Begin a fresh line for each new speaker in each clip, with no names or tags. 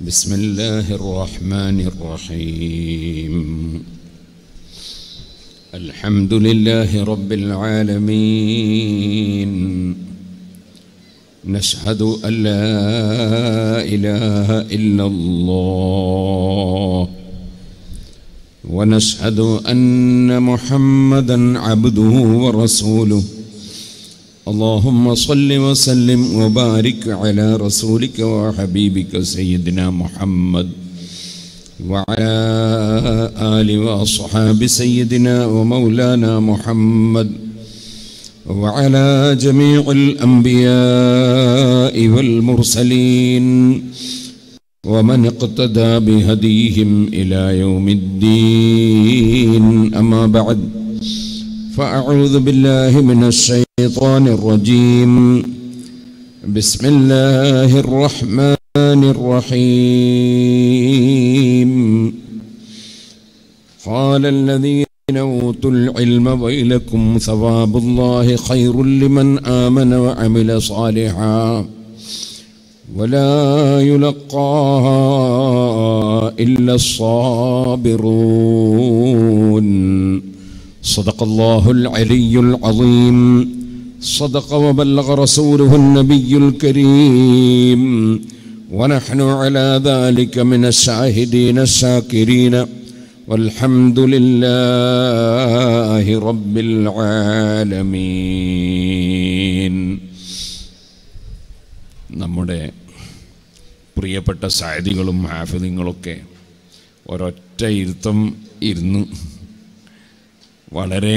بسم الله الرحمن الرحيم الحمد لله رب العالمين نشهد أن لا إله إلا الله ونشهد أن محمدا عبده ورسوله اللهم صل وسلم وبارك على رسولك وحبيبك سيدنا محمد وعلى آل وأصحاب سيدنا ومولانا محمد وعلى جميع الأنبياء والمرسلين ومن اقتدى بهديهم إلى يوم الدين أما بعد فأعوذ بالله من الشيطان الرجيم بسم الله الرحمن الرحيم قال الذين أوتوا العلم ويلكم ثواب الله خير لمن آمن وعمل صالحا ولا يلقاها إلا الصابرون صدق الله العلي العظيم صدق وبلغ رسوله النبي الكريم ونحن على ذلك من الشاهدين الشاكرين والحمد لله رب العالمين നമ്മുടെ പ്രിയപ്പെട്ട സാരികളും ഹാഫിദുകളൊക്കെ ഒരൊറ്റ ഇരുത്തം ഇരുന്ന് വളരെ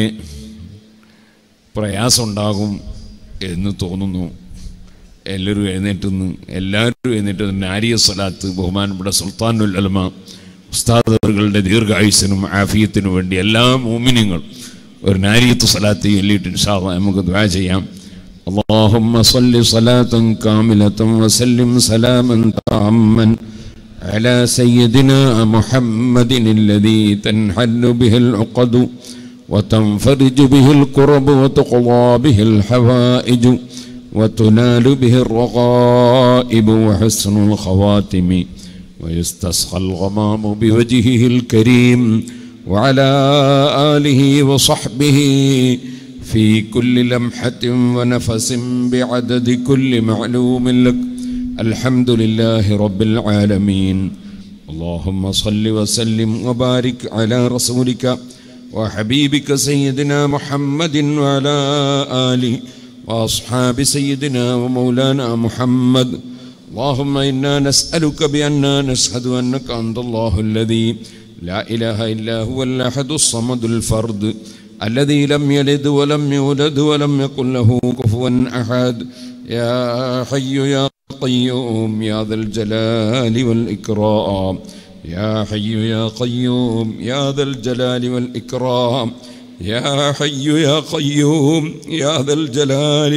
പ്രയാസമുണ്ടാകും എന്ന് തോന്നുന്നു എല്ലാവരും എഴുന്നേറ്റുന്ന് എല്ലാവരും എഴുന്നേറ്റ് നാരിയ സ്വലാത്ത് ബഹുമാനപ്പെട്ട സുൽത്താനുൽ അലമ ഉസ്താദുകളുടെ ദീർഘായുസിനും ആഫിയത്തിനും വേണ്ടി എല്ലാ മോമിനിങ്ങൾ ഒരു നാരിയത്ത് സ്വലാത്ത് ചൊല്ലിയിട്ട് ഇൻഷാല്ല നമുക്ക് ദ്വാ ചെയ്യാം اللهم صل صلاة كاملة وسلم سلاما تاما على سيدنا محمد الذي تنحل به العقد وتنفرج به الكرب وتقضى به الحوائج وتنال به الرغائب وحسن الخواتم ويستسقى الغمام بوجهه الكريم وعلى آله وصحبه في كل لمحة ونفس بعدد كل معلوم لك الحمد لله رب العالمين اللهم صل وسلم وبارك على رسولك وحبيبك سيدنا محمد وعلى آله وأصحاب سيدنا ومولانا محمد اللهم إنا نسألك بأننا نشهد أنك أنت الله الذي لا إله إلا هو الأحد الصمد الفرد الذي لم يلد ولم يولد ولم يكن له كفوا أحد يا حي يا قيوم يا ذا الجلال والإكرام يا حي يا قيوم يا ذا الجلال والإكرام يا حي يا قيوم يا ذا الجلال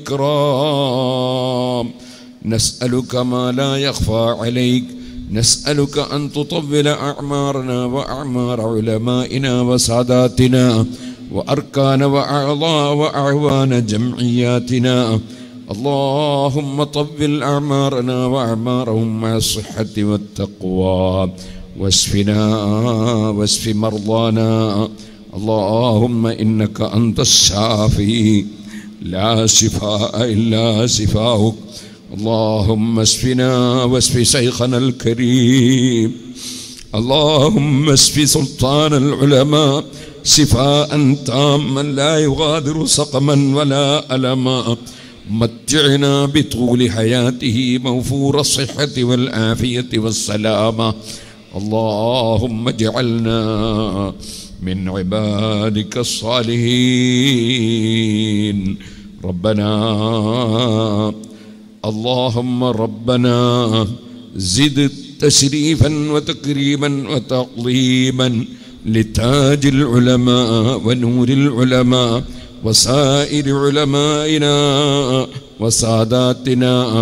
والإكرام نسألك ما لا يخفى عليك نسألك أن تطول أعمارنا وأعمار علمائنا وساداتنا وأركان وأعضاء وأعوان جمعياتنا اللهم طول أعمارنا وأعمارهم مع الصحة والتقوى واشفنا واشف مرضانا اللهم إنك أنت الشافي لا شفاء إلا شفاؤك اللهم اشفنا واشف شيخنا الكريم اللهم اشف سلطان العلماء شفاء تاما لا يغادر سقما ولا ألما متعنا بطول حياته موفور الصحة والعافية والسلامة اللهم اجعلنا من عبادك الصالحين ربنا اللهم ربنا زد تشريفا وتكريما وتعظيما لتاج العلماء ونور العلماء وسائر علمائنا وساداتنا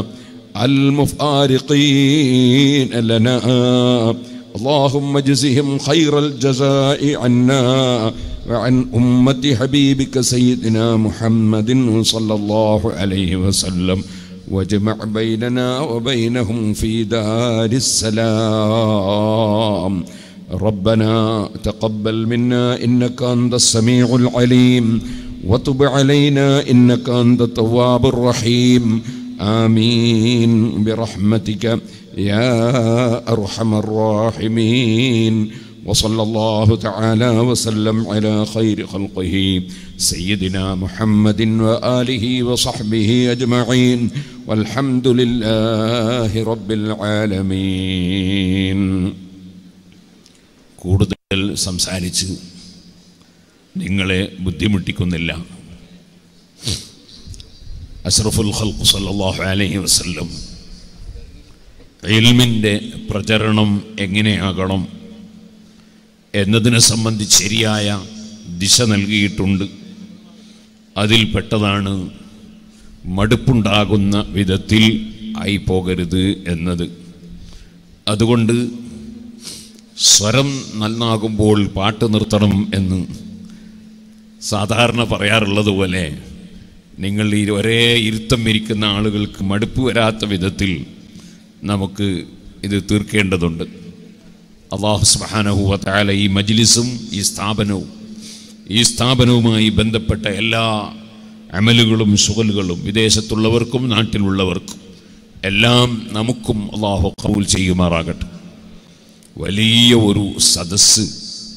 المفارقين لنا اللهم اجزهم خير الجزاء عنا وعن أمة حبيبك سيدنا محمد صلى الله عليه وسلم واجمع بيننا وبينهم في دار السلام ربنا تقبل منا إنك أنت السميع العليم وتب علينا إنك أنت التواب الرحيم آمين برحمتك يا أرحم الراحمين وصلى الله تعالى وسلم على خير خلقه سيدنا محمد وآله وصحبه أجمعين والحمد لله رب العالمين
കൂടുതൽ സംസാരിച്ച് നിങ്ങളെ ബുദ്ധിമുട്ടിക്കുന്നില്ല അഷ്റഫുൽ ഖൽഖ് സല്ലല്ലാഹു അലൈഹി വസല്ലം ഇൽമിൻ്റെ പ്രചരണം എങ്ങനെയാകണം എന്നതിനെ സംബന്ധിച്ച് ശരിയായ ദിശ നൽകിയിട്ടുണ്ട് അതിൽപ്പെട്ടതാണ് മടുപ്പുണ്ടാകുന്ന വിധത്തിൽ ആയി പോകരുത് എന്നത് അതുകൊണ്ട് സ്വരം നന്നാകുമ്പോൾ പാട്ട് നിർത്തണം എന്ന് സാധാരണ പറയാറുള്ളത് പോലെ നിങ്ങൾ ഈ ഒരേ ഇരുത്തം ഇരിക്കുന്ന ആളുകൾക്ക് മടുപ്പ് വരാത്ത വിധത്തിൽ നമുക്ക് ഇത് തീർക്കേണ്ടതുണ്ട് അള്ളാഹു സുബ്ഹാനഹു താല ഈ മജ്ലിസും ഈ സ്ഥാപനവും ഈ സ്ഥാപനവുമായി ബന്ധപ്പെട്ട എല്ലാ അമലുകളും സുഖലുകളും വിദേശത്തുള്ളവർക്കും നാട്ടിലുള്ളവർക്കും എല്ലാം നമുക്കും അള്ളാഹു കബൂൽ ചെയ്യുമാറാകട്ടെ വലിയ ഒരു സദസ്സ്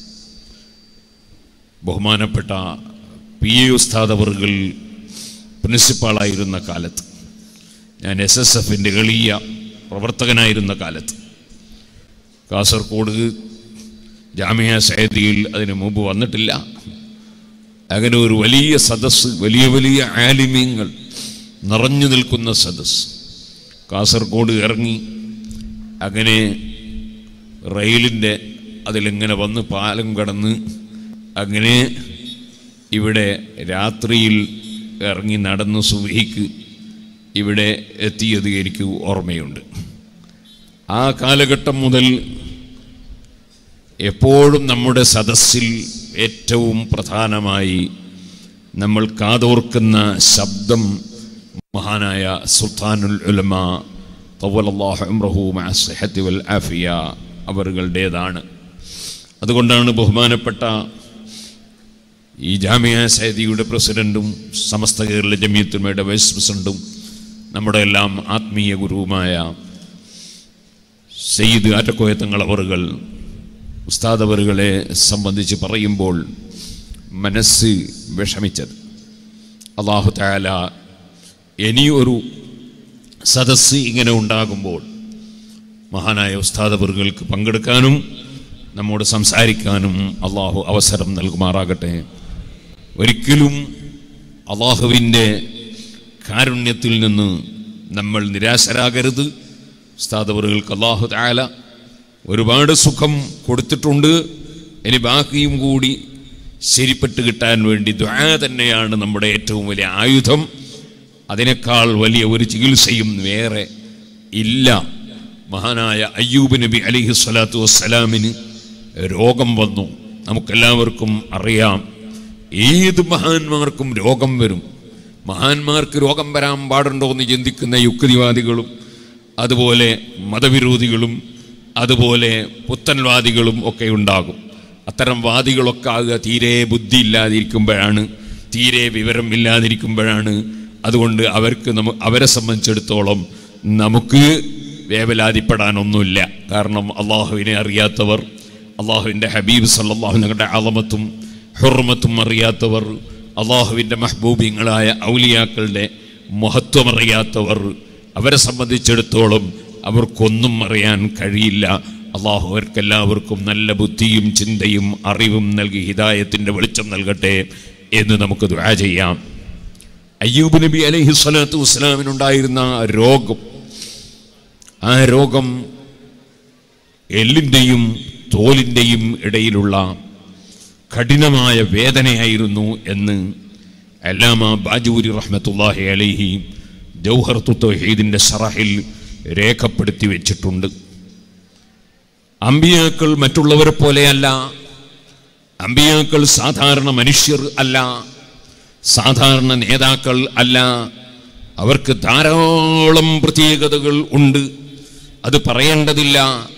ബഹുമാനപ്പെട്ട പി എ ഉസ്താദ് അവർകൾ പ്രിൻസിപ്പാളായിരുന്ന കാലത്ത് ഞാൻ എസ് എസ് എഫിൻ്റെ എളിയ പ്രവർത്തകനായിരുന്ന കാലത്ത് കാസർഗോഡ് ജാമിയ സൈദിയിൽ അതിനു മുമ്പ് വന്നിട്ടില്ല അങ്ങനെ ഒരു വലിയ സദസ്സ് വലിയ വലിയ ആലിമ്യങ്ങൾ നിറഞ്ഞു നിൽക്കുന്ന സദസ്സ് കാസർഗോഡ് ഇറങ്ങി അങ്ങനെ റെയിലിൻ്റെ അതിലിങ്ങനെ വന്ന് പാലം കടന്ന് അങ്ങനെ ഇവിടെ രാത്രിയിൽ ഇറങ്ങി നടന്ന് സുബഹിക്ക് ഇവിടെ എത്തിയത് എനിക്ക് ഓർമ്മയുണ്ട് ആ കാലഘട്ടം മുതൽ എപ്പോഴും നമ്മുടെ സദസ്സിൽ ഏറ്റവും പ്രധാനമായി നമ്മൾ കാതോർക്കുന്ന ശബ്ദം മഹാനായ സുൽത്താനുൽ ഉലമ തവലല്ലാഹു അംറഹു മഅ സിഹത്തി വൽ ആഫിയ അവരുകളുടേതാണ് അതുകൊണ്ടാണ് ബഹുമാനപ്പെട്ട ഈ ജാമിയ സൈദിയുടെ പ്രസിഡന്റും സമസ്ത കേരള ജമിയത്തുമയുടെ വൈസ് പ്രസിഡന്റും നമ്മുടെ എല്ലാം ആത്മീയ ഗുരുവുമായ സെയ്ദ് ആറ്റക്കോയത്തങ്ങൾ അവറുകൾ ഉസ്താദ് അവറുകളെ സംബന്ധിച്ച് പറയുമ്പോൾ മനസ്സ് വിഷമിച്ചത് അള്ളാഹു താല ഇനിയൊരു സദസ്സ് ഇങ്ങനെ ഉണ്ടാകുമ്പോൾ മഹാനായ ഉസ്താദ് അവറുകൾക്ക് പങ്കെടുക്കാനും നമ്മോട് സംസാരിക്കാനും അള്ളാഹു അവസരം നൽകുമാറാകട്ടെ ഒരിക്കലും അള്ളാഹുവിൻ്റെ കാരുണ്യത്തിൽ നിന്ന് നമ്മൾ നിരാശരാകരുത് ഉസ്താദവറുകൾക്ക് അള്ളാഹു താല ഒരുപാട് സുഖം കൊടുത്തിട്ടുണ്ട് ഇനി ബാക്കിയും കൂടി ശരിപ്പെട്ട് കിട്ടാൻ വേണ്ടി ദ്വാ തന്നെയാണ് നമ്മുടെ ഏറ്റവും വലിയ ആയുധം അതിനേക്കാൾ വലിയ ഒരു ചികിത്സയും വേറെ ഇല്ല മഹാനായ അയ്യൂബ് നബി അലിഹി സ്വലാത്തു വസ്സലാമിന് രോഗം വന്നു നമുക്കെല്ലാവർക്കും അറിയാം ഏത് മഹാന്മാർക്കും രോഗം വരും മഹാന്മാർക്ക് രോഗം വരാൻ പാടുണ്ടോ എന്ന് ചിന്തിക്കുന്ന യുക്തിവാദികളും അതുപോലെ മതവിരോധികളും അതുപോലെ പുത്തൻവാദികളും ഒക്കെ ഉണ്ടാകും അത്തരം വാദികളൊക്കെ ആകുക തീരെ ബുദ്ധി ഇല്ലാതിരിക്കുമ്പോഴാണ് തീരെ വിവരം ഇല്ലാതിരിക്കുമ്പോഴാണ് അതുകൊണ്ട് അവർക്ക് നമ്മ അവരെ സംബന്ധിച്ചിടത്തോളം നമുക്ക് വേവലാതിപ്പെടാനൊന്നുമില്ല കാരണം അള്ളാഹുവിനെ അറിയാത്തവർ അള്ളാഹുവിൻ്റെ ഹബീബ് സല്ലാഹു ഞങ്ങളുടെ അളമത്തും ഹുർമത്തും അറിയാത്തവർ അള്ളാഹുവിൻ്റെ മഹബൂബിങ്ങളായ ഔലിയാക്കളുടെ മഹത്വം അറിയാത്തവർ അവരെ സംബന്ധിച്ചിടത്തോളം അവർക്കൊന്നും അറിയാൻ കഴിയില്ല അള്ളാഹു അവർക്കെല്ലാവർക്കും നല്ല ബുദ്ധിയും ചിന്തയും അറിവും നൽകി ഹിദായത്തിൻ്റെ വെളിച്ചം നൽകട്ടെ എന്ന് നമുക്ക് ദുആ ചെയ്യാം അയ്യൂബ് നബി അലൈഹി സ്വലാത്തു വസ്സലാമിനുണ്ടായിരുന്ന രോഗം ആ രോഗം എല്ലിൻ്റെയും തോലിൻ്റെയും ഇടയിലുള്ള കഠിനമായ വേദനയായിരുന്നു എന്ന് അല്ലാമ ബാജൂരി റഹ്മത്തുല്ലാഹി അലൈഹി ജൗഹർത്തു തൗഹീദിൻ്റെ ഷറഹിൽ രേഖപ്പെടുത്തി വെച്ചിട്ടുണ്ട് അമ്പിയാക്കൾ മറ്റുള്ളവരെ പോലെയല്ല അമ്പിയാക്കൾ സാധാരണ മനുഷ്യർ അല്ല സാധാരണ നേതാക്കൾ അല്ല
അവർക്ക് ധാരാളം പ്രത്യേകതകൾ ഉണ്ട് അത് പറയേണ്ടതില്ല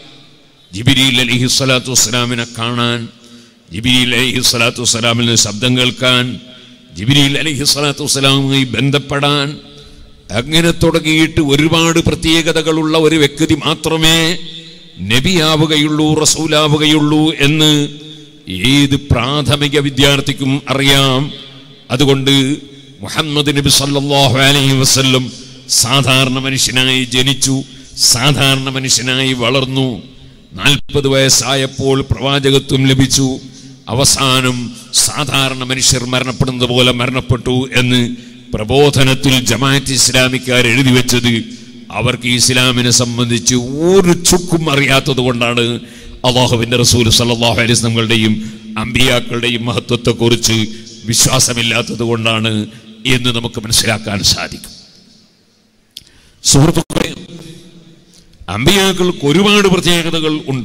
ജിബിരിൽ അലഹി സ്വലാത്തു വസ്സലാമിനെ കാണാൻ ജിബിരിൽ അലഹി സ്വലാത്തു വസ്സലാമിൽ നിന്ന് ശബ്ദം കേൾക്കാൻ ജിബിരിൽ അലഹി സ്വലാത്തു വസ്സലാമുമായി ബന്ധപ്പെടാൻ അങ്ങനെ തുടങ്ങിയിട്ട് ഒരുപാട് പ്രത്യേകതകളുള്ള ഒരു വ്യക്തി മാത്രമേ നബിയാവുകയുള്ളൂ റസൂലാവുകയുള്ളൂ എന്ന് ഏത് പ്രാഥമിക വിദ്യാർത്ഥിക്കും അറിയാം അതുകൊണ്ട് മുഹമ്മദ് നബി സല്ലല്ലാഹു അലൈഹി വസല്ലം സാധാരണ മനുഷ്യനായി ജനിച്ചു സാധാരണ മനുഷ്യനായി വളർന്നു നാൽപ്പത് വയസ്സായപ്പോൾ പ്രവാചകത്വം ലഭിച്ചു അവസാനം സാധാരണ മനുഷ്യർ മരണപ്പെടുന്നത് പോലെ മരണപ്പെട്ടു എന്ന് പ്രബോധനത്തിൽ ജമാഅത്ത് ഇസ്ലാമിക്കാർ എഴുതി വെച്ചത് അവർക്ക് ഇസ്ലാമിനെ സംബന്ധിച്ച് ഒരു ചുക്കും അറിയാത്തത് കൊണ്ടാണ് അള്ളാഹുവിന്റെ റസൂൽ സല്ലല്ലാഹു അലൈഹി വസല്ലമകളുടെയും അമ്പിയാക്കളുടെയും മഹത്വത്തെക്കുറിച്ച് വിശ്വാസമില്ലാത്തത് കൊണ്ടാണ് എന്ന് നമുക്ക് മനസ്സിലാക്കാൻ സാധിക്കും സുഹൃത്തുക്കളെ അമ്പിയാക്കൾക്ക് ഒരുപാട് പ്രത്യേകതകൾ ഉണ്ട്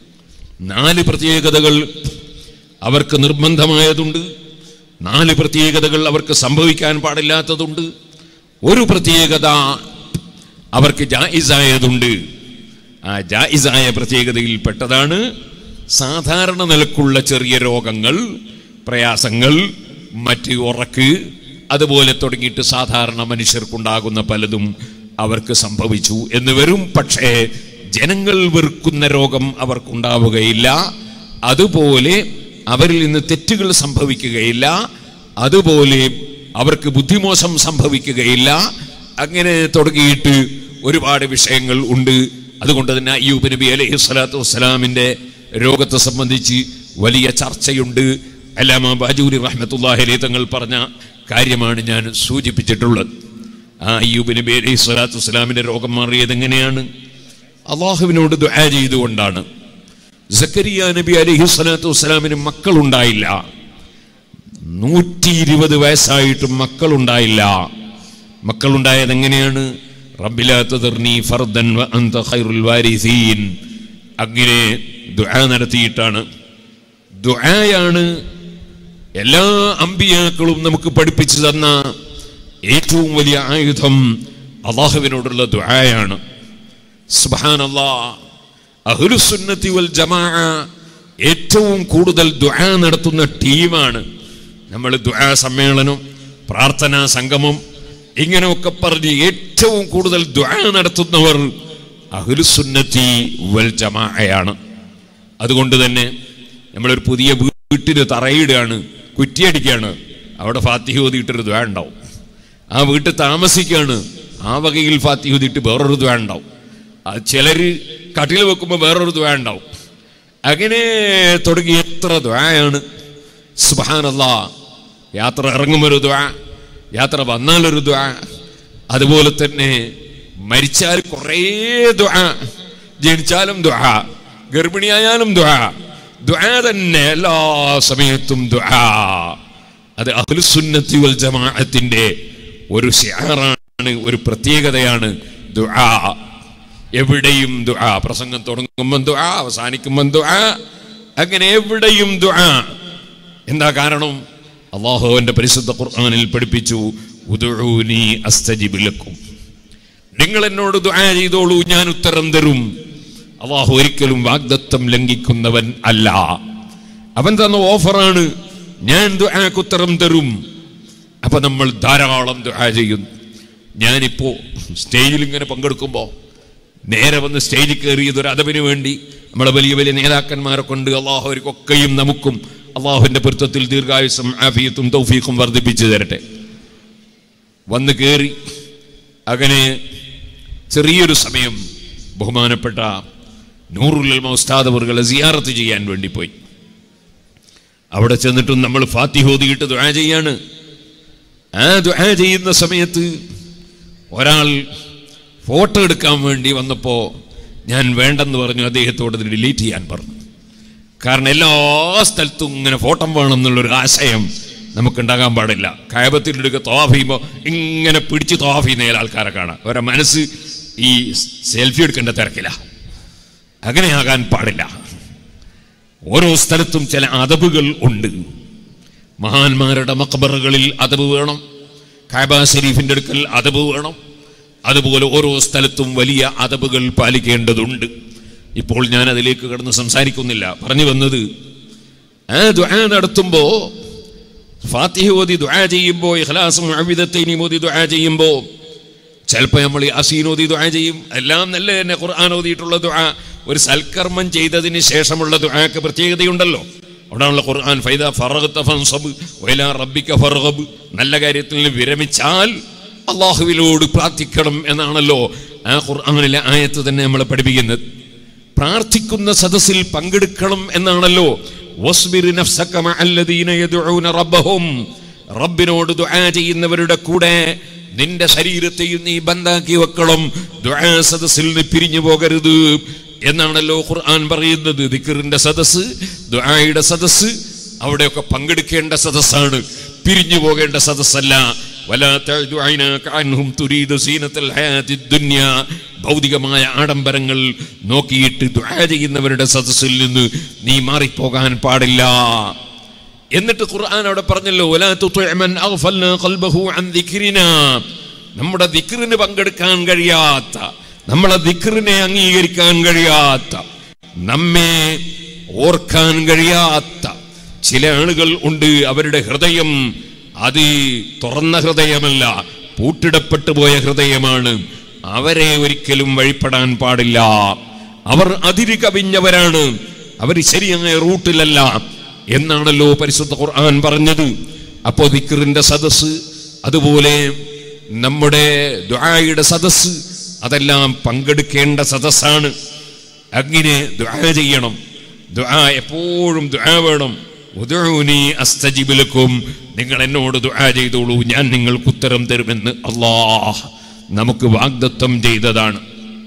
നാല് പ്രത്യേകതകൾ അവർക്ക് നിർബന്ധമായതുണ്ട് നാല് പ്രത്യേകതകൾ അവർക്ക് സംഭവിക്കാൻ പാടില്ലാത്തതുണ്ട് ഒരു പ്രത്യേകത അവർക്ക് ജായിസായതുണ്ട് ആ ജായിസായ പ്രത്യേകതയിൽ പെട്ടതാണ് സാധാരണ നിലക്കുള്ള ചെറിയ രോഗങ്ങൾ പ്രയാസങ്ങൾ മറ്റ് ഉറക്ക് അതുപോലെ തുടങ്ങിയിട്ട് സാധാരണ മനുഷ്യർക്കുണ്ടാകുന്ന പലതും അവർക്ക് സംഭവിച്ചു എന്ന് വരും പക്ഷേ ജനങ്ങൾ വെറുക്കുന്ന രോഗം അവർക്കുണ്ടാവുകയില്ല അതുപോലെ അവരിൽ നിന്ന് തെറ്റുകൾ സംഭവിക്കുകയില്ല അതുപോലെ അവർക്ക് ബുദ്ധിമോശം സംഭവിക്കുകയില്ല അങ്ങനെ തുടങ്ങിയിട്ട് ഒരുപാട് വിഷയങ്ങൾ ഉണ്ട് അതുകൊണ്ട് തന്നെ അയ്യൂബ് നബി അലൈഹി സ്വലാത്തു വസ്സലാമിന്റെ രോഗത്തെ സംബന്ധിച്ച് വലിയ ചർച്ചയുണ്ട് അല്ലാമ ബാജൂരി റഹ്മത്തുല്ലാഹി അലൈഹി തങ്ങൾ പറഞ്ഞ കാര്യമാണ് ഞാൻ സൂചിപ്പിച്ചിട്ടുള്ളത് ആ അയ്യൂബ് നബി അലൈഹി സ്വലാത്തു വസ്സലാമിന്റെ രോഗം മാറിയത് എങ്ങനെയാണ് അള്ളാഹുവിനോട് ദുആ ചെയ്തുകൊണ്ടാണ് സക്കരിയ നബി അലൈഹി സ്വലാത്തു വസ്സലാമിന് മക്കളുണ്ടായില്ല നൂറ്റി ഇരുപത് വയസ്സായിട്ടും മക്കളുണ്ടായില്ല മക്കളുണ്ടായത് എങ്ങനെയാണ് റബ്ബിലാത്തീ ഫർദൻ വ അന്ത ഖൈറുൽ വാരിസീൻ അങ്ങനെ ദുആ നടത്തിയിട്ടാണ് ദുആയാണ് എല്ലാ അമ്പിയാക്കളും നമുക്ക് പഠിപ്പിച്ചു തന്ന ഏറ്റവും വലിയ ആയുധം അള്ളാഹുവിനോടുള്ള ദുആയാണ് സുബ്ഹാനല്ലാ അഹ്ലുസുന്നത്തി വൽ ജമാ ഏറ്റവും കൂടുതൽ ദുആ നടത്തുന്ന ടീമാണ് നമ്മൾ ദുആ സമ്മേളനം പ്രാർത്ഥനാ സംഗമം ഇങ്ങനെയൊക്കെ പറഞ്ഞ് ഏറ്റവും കൂടുതൽ ദുആ നടത്തുന്നവർ അഹ്ലുസുന്നത്തി വൽ ജമാഅയാണ് അതുകൊണ്ട് തന്നെ നമ്മളൊരു പുതിയ വീട്ടിന് തറയിടുകയാണ് കുറ്റിയടിക്കുകയാണ് അവിടെ ഫാത്തിഹ ഓതിയിട്ടൊരു ദ്വാ ഉണ്ടാവും ആ വീട്ടിൽ താമസിക്കുകയാണ് ആ വകയിൽ ഫാത്തിഹ ഓതിയിട്ട് വേറൊരു ദ്വാ ഉണ്ടാവും അത് ചിലര് കട്ടിൽ വെക്കുമ്പോൾ വേറൊരു ദ്വാ ഉണ്ടാവും അങ്ങനെ തുടങ്ങി എത്ര ദ്വായാണ് സുബാനല്ലാ യാത്ര ഇറങ്ങുമൊരു ദ്വാ യാത്ര വന്നാലൊരു ദ്വാ അതുപോലെ തന്നെ മരിച്ചാൽ കുറേ ദ്വാ ജനിച്ചാലും ദ്വാ ഗർഭിണിയായാലും ദ്വാ ദ്വാ തന്നെ എല്ലാ സമയത്തും ദ്വാ അത് അഹ്ലുസുന്നത്തി വൽ ജമാഅത്തിന്റെ ഒരു ഷിആറാണ് ഒരു പ്രത്യേകതയാണ് ദുആ എവിടെയും ദുആ പ്രസംഗം തുടങ്ങുമ്പോൾ ദുആ അവസാനിക്കുമ്പോൾ ദുആ അങ്ങനെ എവിടെയും ദുആ എന്താ കാരണം അള്ളാഹുവിന്റെ പരിശുദ്ധ ഖുർആനിൽ പഠിപ്പിച്ചു ഉദുഊനി അസ്തജിബ് ലക്കും നിങ്ങൾ എന്നോട് ദുആ ചെയ്തോളൂ ഞാൻ ഉത്തരം തരും അള്ളാഹു ഒരിക്കലും വാഗ്ദത്തം ലംഘിക്കുന്നവൻ അല്ല അവൻ തന്ന ഓഫറാണ് ഞാൻ ദുആക്ക് ഉത്തരം തരും അപ്പൊ നമ്മൾ ധാരാളം ദുആ ചെയ്യുന്നു ഞാനിപ്പോ സ്റ്റേജിൽ ഇങ്ങനെ പങ്കെടുക്കുമ്പോൾ നേരെ വന്ന് സ്റ്റേജിൽ കയറിയത് ഒരു അതവിന് വേണ്ടി നമ്മളെ വലിയ വലിയ നേതാക്കന്മാരെ കൊണ്ട് അള്ളാഹു അവർക്കൊക്കെയും നമുക്കും അള്ളാഹുവിന്റെ പൊരുത്തത്തിൽ ദീർഘായുസം ആഫിയത്തും തൗഫീഖും വർദ്ധിപ്പിച്ചു തരട്ടെ വന്ന് കയറി അങ്ങനെ ചെറിയൊരു സമയം ബഹുമാനപ്പെട്ട നൂറുൽ ഉസ്താദ് അവർകളെ സിയാറത്ത് ചെയ്യാൻ വേണ്ടി പോയി അവിടെ ചെന്നിട്ടും നമ്മൾ ഫാത്തിഹോദിയിട്ട് ദുആ ചെയ്യാണ് ആ ദുആ ചെയ്യുന്ന സമയത്ത് ഒരാൾ ഫോട്ടോ എടുക്കാൻ വേണ്ടി വന്നപ്പോൾ ഞാൻ വേണ്ടെന്ന് പറഞ്ഞു അദ്ദേഹത്തോട് ഇത് ഡിലീറ്റ് ചെയ്യാൻ പറഞ്ഞു കാരണം എല്ലാ സ്ഥലത്തും ഇങ്ങനെ ഫോട്ടോ വേണം എന്നുള്ളൊരു ആശയം നമുക്കുണ്ടാകാൻ പാടില്ല കയബത്തിലെടുക്കുക തോഫ് ചെയ്യുമ്പോൾ ഇങ്ങനെ പിടിച്ച് തോഫ് ചെയ്യുന്ന ചില ആൾക്കാരെ കാണാം അവരുടെ മനസ്സ് ഈ സെൽഫി എടുക്കേണ്ട തിരക്കില്ല അങ്ങനെയാകാൻ പാടില്ല ഓരോ സ്ഥലത്തും ചില അതബുകൾ ഉണ്ട് മഹാന്മാരുടെ മക്ബറുകളിൽ അതബ് വേണം കാബ ഷരീഫിന്റെ അടുക്കൽ അതബ് വേണം അതുപോലെ ഓരോ സ്ഥലത്തും വലിയ അതബുകൾ പാലിക്കേണ്ടതുണ്ട് ഇപ്പോൾ ഞാൻ അതിലേക്ക് കടന്ന് സംസാരിക്കുന്നില്ല പറഞ്ഞു വന്നത് ആ ദുആ നടത്തുമ്പോ ഫാത്തിഹ ഓതി ദുആ ചെയ്യുമ്പോൾ ഇഖ്ലാസും അവിധത്തേനി ഓതി ദുആ ചെയ്യുമ്പോൾ ചിലപ്പോൾ നമ്മൾ ഈ അസീൻ ഓതി ദുആ ചെയ്യും എല്ലാം നല്ല തന്നെ ഖുർആൻ ഓതിയിട്ടുള്ള ദുആ ഒരു സൽക്കർമ്മം ചെയ്തതിന് ശേഷമുള്ള ദുആക്ക് പ്രത്യേകതയുണ്ടല്ലോ അവിടെയുള്ള ഖുർആൻ ഫൈദ ഫറഗ്ത ഫൻസബ് വൈലാ റബ്ബിക ഫർഗബ് നല്ല കാര്യത്തിൽ വിരമിച്ചാൽ അള്ളാഹുവിനോട് പ്രാർത്ഥിക്കണം എന്നാണല്ലോ ആ ഖുർആനിലെ ആയത്ത് തന്നെ നമ്മളെ പഠിപ്പിക്കുന്നത് പ്രാർത്ഥിക്കുന്ന സദസ്സിൽ പങ്കെടുക്കണം എന്നാണല്ലോ വസ്ബിർ നഫ്സക മഅല്ലദീന യദ്ഊന റബ്ബഹും റബ്ബിനോട് ദുആ ചെയ്യുന്നവരുടെ കൂടെ നിന്റെ ശരീരത്തെയും നീ ബന്ധാക്കി വെക്കണം ദുആ സദസ്സിൽ നിന്ന് പിരിഞ്ഞു പോകരുത് എന്നാണല്ലോ ഖുർആൻ പറയുന്നത് ദിക്റിന്റെ സദസ്സ് ദുആയുടെ സദസ്സ് അവിടെയൊക്കെ പങ്കെടുക്കേണ്ട സദസ്സാണ് പിരിഞ്ഞു പോകേണ്ട സദസ്സല്ല ولا تعد عيناك عنهم تريد زينة الحياة الدنيا ഭൗതികമായ ആഡംബരങ്ങൾ നോക്കിയിട്ട് ദുആ ചെയ്യുന്നവരുടെ സദസ്സിൽ നിന്ന് നീ മാറിപ്പോകാൻ പാടില്ല എന്നിട്ട് ഖുർആൻ അവിടെ പറഞ്ഞല്ലോ "വലാ തുതിഅ മൻ അഗ്ഫൽനാ ഖൽബഹു അൻ ദിക്രിനാ." നമ്മുടെ ദിക്റിന് പങ്കെടുക്കാൻ കഴിയാത്ത നമ്മളെ ദിക്റിനെ അംഗീകരിക്കാൻ കഴിയാത്ത നമ്മെ ഓർക്കാൻ കഴിയാത്ത ചില ആളുകൾ ഉണ്ട് അവരുടെ ഹൃദയം അത് തുറന്ന ഹൃദയമല്ല പൂട്ടിടപ്പെട്ടു പോയ ഹൃദയമാണ് അവരെ ഒരിക്കലും വഴിപ്പെടാൻ പാടില്ല അവർ അതിര് കവിഞ്ഞവരാണ് അവർ ശരിയായ റൂട്ടിലല്ല എന്നാണല്ലോ പരിശുദ്ധ ഖുർആൻ പറഞ്ഞത് അപ്പോ ദിക്റിന്റെ സദസ്സ് അതുപോലെ നമ്മുടെ ദുആയുടെ സദസ്സ് അതെല്ലാം പങ്കെടുക്കേണ്ട സദസ്സാണ് അങ്ങനെ ദുആ ചെയ്യണം ദുആ എപ്പോഴും ദുആ വേണം ഉദഊനി അസ്തജിബ് ലക്കും നിങ്ങൾ എന്നോട് ദുആ ചെയ്തോളൂ ഞാൻ നിങ്ങൾക്ക് ഉത്തരം തരുമെന്ന് അല്ലാഹ് നമുക്ക് വാഗ്ദത്തം ചെയ്തതാണ്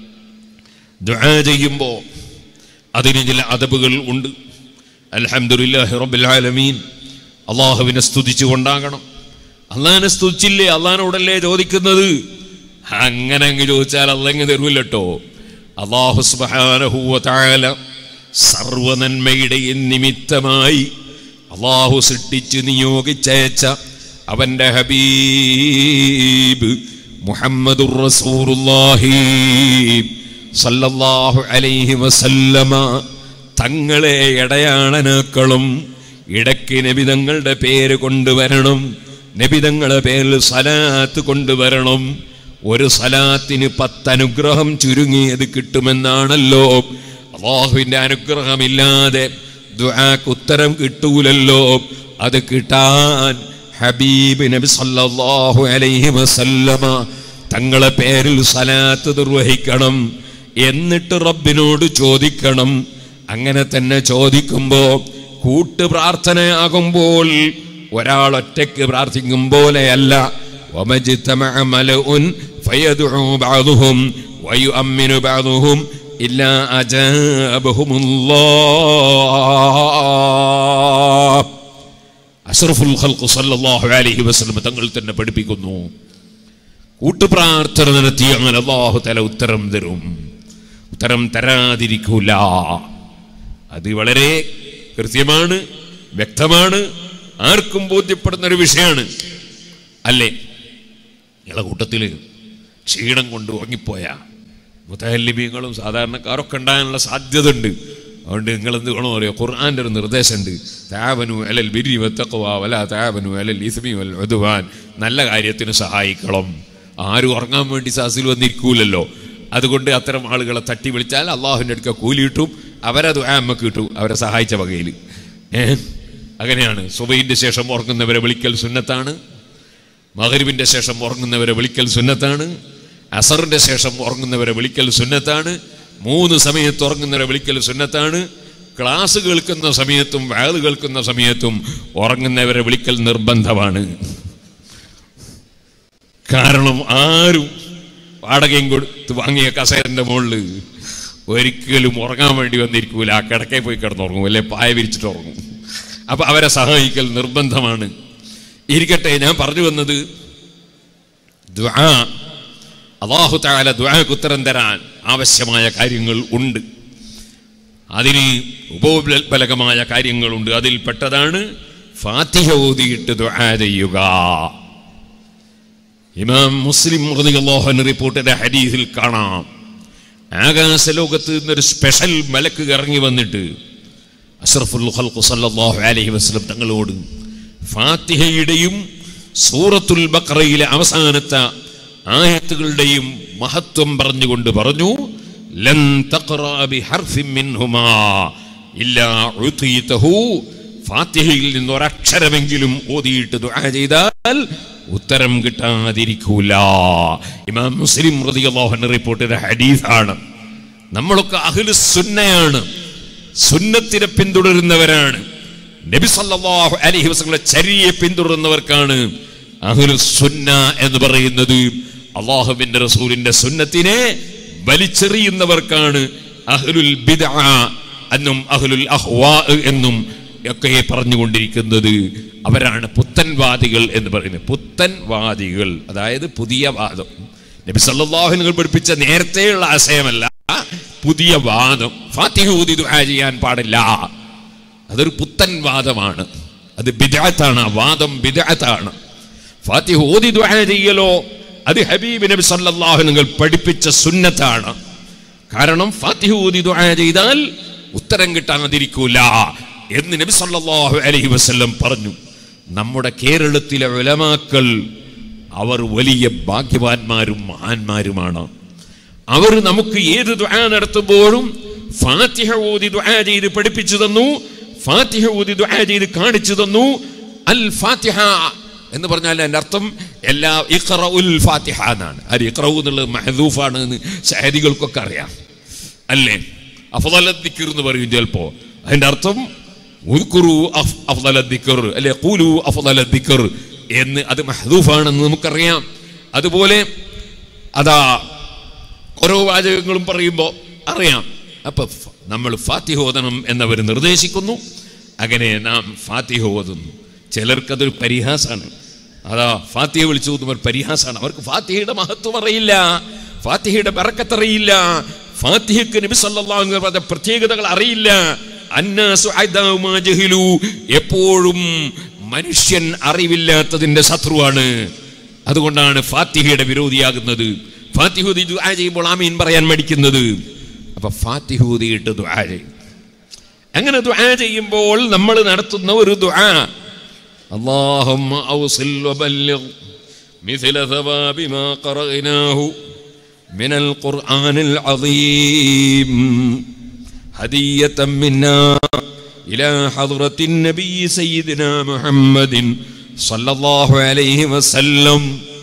ദുആ ചെയ്യുമ്പോൾ അതിന് ചില അതബുകൾ ഉണ്ട് അൽഹംദുലില്ലാഹി റബ്ബിൽ ആലമീൻ അള്ളാഹുവിനെ സ്തുതിച്ചു കൊണ്ടാകണം അള്ളാഹിനെ സ്തുതിച്ചില്ലേ അള്ളഹാനോടല്ലേ ചോദിക്കുന്നത് അങ്ങനെ അങ്ങ് ചോദിച്ചാൽ അള്ളങ്ങ് തരൂല്ലോ അള്ളാഹു സുബ്ഹാനഹു വ തആല സർവനന്മയുടെയും നിമിത്തമായി അള്ളാഹു സൃഷ്ടിച്ച് നിയോഗിച്ചയച്ച അവന്റെ ഹബീബ് മുഹമ്മദുർ റസൂലുള്ളാഹി സല്ലല്ലാഹു അലൈഹി വസല്ലമ തങ്ങളെ ഇടയാളനാക്കളും ഇടയ്ക്ക് നബിതങ്ങളുടെ പേര് കൊണ്ടുവരണം നബിതങ്ങളുടെ പേരിൽ സലാത്ത് കൊണ്ടുവരണം ഒരു സലാത്തിന് പത്തനുഗ്രഹം ചുരുങ്ങിയത് കിട്ടുമെന്നാണല്ലോ അള്ളാഹുവിന്റെ അനുഗ്രഹമില്ലാതെ ദുആക്ക് ഉത്തരം കിട്ടൂലല്ലോ അത് കിട്ടാൻ ഹബീബ് നബി സല്ലല്ലാഹു അലൈഹി വസല്ലമ തങ്ങളെ പേരിൽ സലാത്ത് നിർവഹിക്കണം എന്നിട്ട് റബ്ബിനോട് ചോദിക്കണം അങ്ങനെ തന്നെ ചോദിക്കുമ്പോ കൂട്ട് പ്രാർത്ഥനയാകുമ്പോൾ ഒരാൾ ഒറ്റയ്ക്ക് പ്രാർത്ഥിക്കും പോലെയല്ല ومجتمع ملأ فيدعو بعضهم ويؤمن بعضهم إلا أجابهم الله അഷ്റഫുൽ ഖൽഖ് സല്ലല്ലാഹു അലൈഹി വസല്ലം തങ്ങൾ തന്നെ പഠിപ്പിക്കുന്നു കൂട്ടുപ്രാർത്ഥന നടത്തിയാൽ അള്ളാഹു തല ഉത്തരം തരും ഉത്തരം തരാതിരിക്കൂല അത് വളരെ കൃത്യമാണ് വ്യക്തമാണ് ആർക്കും ബോധ്യപ്പെടുന്ന ഒരു വിഷയമാണ് അല്ലേ നിങ്ങളെ കൂട്ടത്തിൽ ക്ഷീണം കൊണ്ട് ഉറങ്ങിപ്പോയ മുത്തഹല്ലിബീങ്ങളും സാധാരണക്കാരൊക്കെ ഉണ്ടാകാനുള്ള സാധ്യത ഉണ്ട് അതുകൊണ്ട് നിങ്ങൾ എന്ത് വേണോ അറിയോ ഖുർആന്റെ ഒരു നിർദ്ദേശമുണ്ട് താവനു അലൽ ബിരി വത്തഖ്വ വല താവനു അലൽ ഇസ്മി വൽ ഉദ്വാൻ നല്ല കാര്യത്തിന് സഹായിക്കണം ആരും ഉറങ്ങാൻ വേണ്ടി സാസിൽ വന്നിരിക്കൂലല്ലോ അതുകൊണ്ട് അത്തരം ആളുകളെ തട്ടി വിളിച്ചാൽ അള്ളാഹുവിൻ്റെ അടുക്ക കൂലി കിട്ടും അവരത് അമ്മക്ക് കിട്ടും അവരെ സഹായിച്ച വകയിൽ ഏഹ് അങ്ങനെയാണ് സുബൈൻ്റെ ശേഷം ഉറങ്ങുന്നവരെ വിളിക്കൽ സുന്നത്താണ് മകരിവിൻ്റെ ശേഷം ഉറങ്ങുന്നവരെ വിളിക്കൽ സുന്നത്താണ് അസറിന്റെ ശേഷം ഉറങ്ങുന്നവരെ വിളിക്കൽ സുന്നത്താണ് മൂന്ന് സമയത്ത് ഉറങ്ങുന്നവരെ വിളിക്കൽ സുന്നത്താണ് ക്ലാസ് കേൾക്കുന്ന സമയത്തും വാത് കേൾക്കുന്ന സമയത്തും ഉറങ്ങുന്നവരെ വിളിക്കൽ നിർബന്ധമാണ് കാരണം ആരും വാടകയും കൊടുത്ത് വാങ്ങിയ കസേരന്റെ മുകളിൽ ഒരിക്കലും ഉറങ്ങാൻ വേണ്ടി വന്നിരിക്കൂല ആ കിടക്കേ പോയി കിടന്നുറങ്ങും അല്ലെ പായ വിരിച്ചിട്ട് ഉറങ്ങും അപ്പൊ അവരെ സഹായിക്കൽ നിർബന്ധമാണ് ഇരിക്കട്ടെ ഞാൻ പറഞ്ഞു വന്നത് ദുആ അള്ളാഹു താല ദുആക്ക് ഉത്തരം തരാൻ ആവശ്യമായ കാര്യങ്ങൾ ഉണ്ട് അതിന് ഉപോത്ബലകമായ കാര്യങ്ങളുണ്ട് അതിൽ പെട്ടതാണ് ഫാത്തിഹ ഓതിയിട്ട് ദുആ ചെയ്യുക ഇമാം മുസ്ലിം റളിയല്ലാഹു റിപ്പോർട്ടിന്റെ ഹദീസിൽ കാണാം ആകാശ ലോകത്ത് നിന്നൊരു സ്പെഷ്യൽ മലക്ക് ഇറങ്ങി വന്നിട്ട് അഷ്റഫുൽ ഖൽഖ് സല്ലല്ലാഹു അലൈഹി വസല്ലം തങ്ങളോട് ഫാത്തിഹയുടെയും സൂറത്തുൽ ബഖറയിലെ അവസാനത്തെ ആയത്തുകളുടെയും മഹത്വം പറഞ്ഞുകൊണ്ട് പറഞ്ഞു ലൻ തഖറഅ ബിഹർഫിൻ മിൻഹുമാ ഇല്ലാ ഉതീതഹു ഫാത്തിഹയിൽ നിന്ന് ഒരക്ഷരമെങ്കിലും ഓതിയിട്ട് ദുആ ചെയ്താൽ ഉത്തരം കിട്ടാതിരിക്കൂല ഇമാം മുസ്ലിം റളിയല്ലാഹു അൻഹു റിപ്പോർട്ട് ചെയ്ത ഹദീസാണ് നമ്മളൊക്കെ അഹ്ലു സുന്നയാണ് സുന്നത്തിനെ പിന്തുടരുന്നവരാണ് നബി സല്ലല്ലാഹു അലൈഹി വസല്ലമയുടെ ചര്യയെ പിന്തുടരുന്നവർക്കാണ് അഹ്ലു സുന്ന എന്ന് പറയുന്നത് അള്ളാഹുവിന്റെ റസൂലിന്റെ സുന്നത്തിനെ വലിച്ചെറിയുന്നവർക്കാണ് അഹ്ലുൽ ബിദ്അ എന്നും അഹ്ലുൽ അഹ്വാ എന്നും ഒക്കെ പറഞ്ഞുകൊണ്ടിരിക്കുന്നത് അവരാണ് പുത്തൻവാദികൾ എന്ന് പറയുന്നത് പുത്തൻവാദികൾ അതായത് പുതിയ വാദം നബി സല്ലല്ലാഹു പഠിപ്പിച്ച നേരത്തെയുള്ള ആശയമല്ല പുതിയ വാദം ഫാത്തിഹ ഊതി ദുആ ചെയ്യാൻ പാടില്ല അതൊരു പുത്തൻ വാദമാണ് അത് ബിദഅത്താണ് ആ വാദം ബിദഅത്താണ് ഫാത്തിഹ ഓതി ദുആ ചെയ്യലോ അത് ഹബീബ് നബി സല്ലല്ലാഹു നിങ്ങൾ പഠിപ്പിച്ച സുന്നത്താണ് കാരണം ഫാത്തിഹ ഓതി ദുആ ചെയ്താൽ ഉത്തരം കിട്ടാതിരിക്കൂല എന്ന് നബി സല്ലല്ലാഹു അലൈഹി വസല്ലം പറഞ്ഞു നമ്മുടെ കേരളത്തിലെ ഉലമാക്കൾ അവർ വലിയ ഭാഗ്യവാന്മാരും മഹാന്മാരുമാണ് അവർ നമുക്ക് ഏത് ദുആ നടത്തുമ്പോഴും ഫാത്തിഹ ഓതി ദുആ ചെയ്ത് പഠിപ്പിച്ചു തന്നു ഫാത്തിഹ ഓതി ദുആ ചെയ്ത് കാണിച്ചു തന്നു അൽ ഫാത്തിഹ എന്ന് പറഞ്ഞാൽ എൻ്റെ അർത്ഥം എല്ലാ ഇഖ്റഉൽ ഫാത്തിഹ എന്നാണ് അത് ഇഖ്റഉ എന്നുള്ളത് മഹദൂഫാണ് എന്ന് ഷഹദികൾക്കൊക്കെ അറിയാം അല്ലേ അഫ്ദല ദിക്ർ എന്ന് പറയും ചിലപ്പോ അതിന്റെ അർത്ഥം ഉദ്കുറു അഫ്- അഫ്ദല ദിക്ർ അല്ലെ ഖൂലു അഫ്ദല ദിക്ർ എന്ന് അത് മഹദൂഫാണെന്ന് നമുക്കറിയാം അതുപോലെ അതാ ഓരോ വാചകങ്ങളും പറയുമ്പോൾ അറിയാം അപ്പൊ ഫ- നമ്മൾ ഫാത്തിഹ ഓതണം എന്നവർ നിർദ്ദേശിക്കുന്നു അങ്ങനെ നാം ഫാത്തിഹ ഓതുന്നു ചിലർക്കതൊരു പരിഹാസമാണ് അതാ ഫാത്തിഹ വിളിച്ചു ഓതുമ്പോൾ പരിഹാസമാണ് അവർക്ക് ഫാത്തിഹയുടെ മഹത്വം അറിയില്ല ഫാത്തിഹയുടെ ബറക്കത്തറിയില്ല ഫാത്തിഹക്ക് നബി സല്ലല്ലാഹു അലൈഹി വസല്ലം പറഞ്ഞ പ്രത്യേകതകൾ അറിയില്ല അന്നാസു അദാ മാ ജഹിലു എപ്പോഴും മനുഷ്യൻ അറിവില്ലാത്തതിന്റെ ശത്രുവാണ് അതുകൊണ്ടാണ് ഫാത്തിഹയുടെ വിരോധിയാകുന്നത് ഫാത്തിഹൂദി ദുആ ചെയ്യുമ്പോൾ ആമീൻ പറയാൻ മടിക്കുന്നത് അപ്പൊ ഫാത്തിഹൂദിയിട്ട് ദുആ ചെയ്യും അങ്ങനെ ദുആ ചെയ്യുമ്പോൾ നമ്മൾ നടത്തുന്ന ഒരു ദുആ اللهم أوصل وبلغ مثل ثواب ما قرأناه من القرآن العظيم هدية منا إلى حضرة النبي سيدنا محمد صلى الله عليه وسلم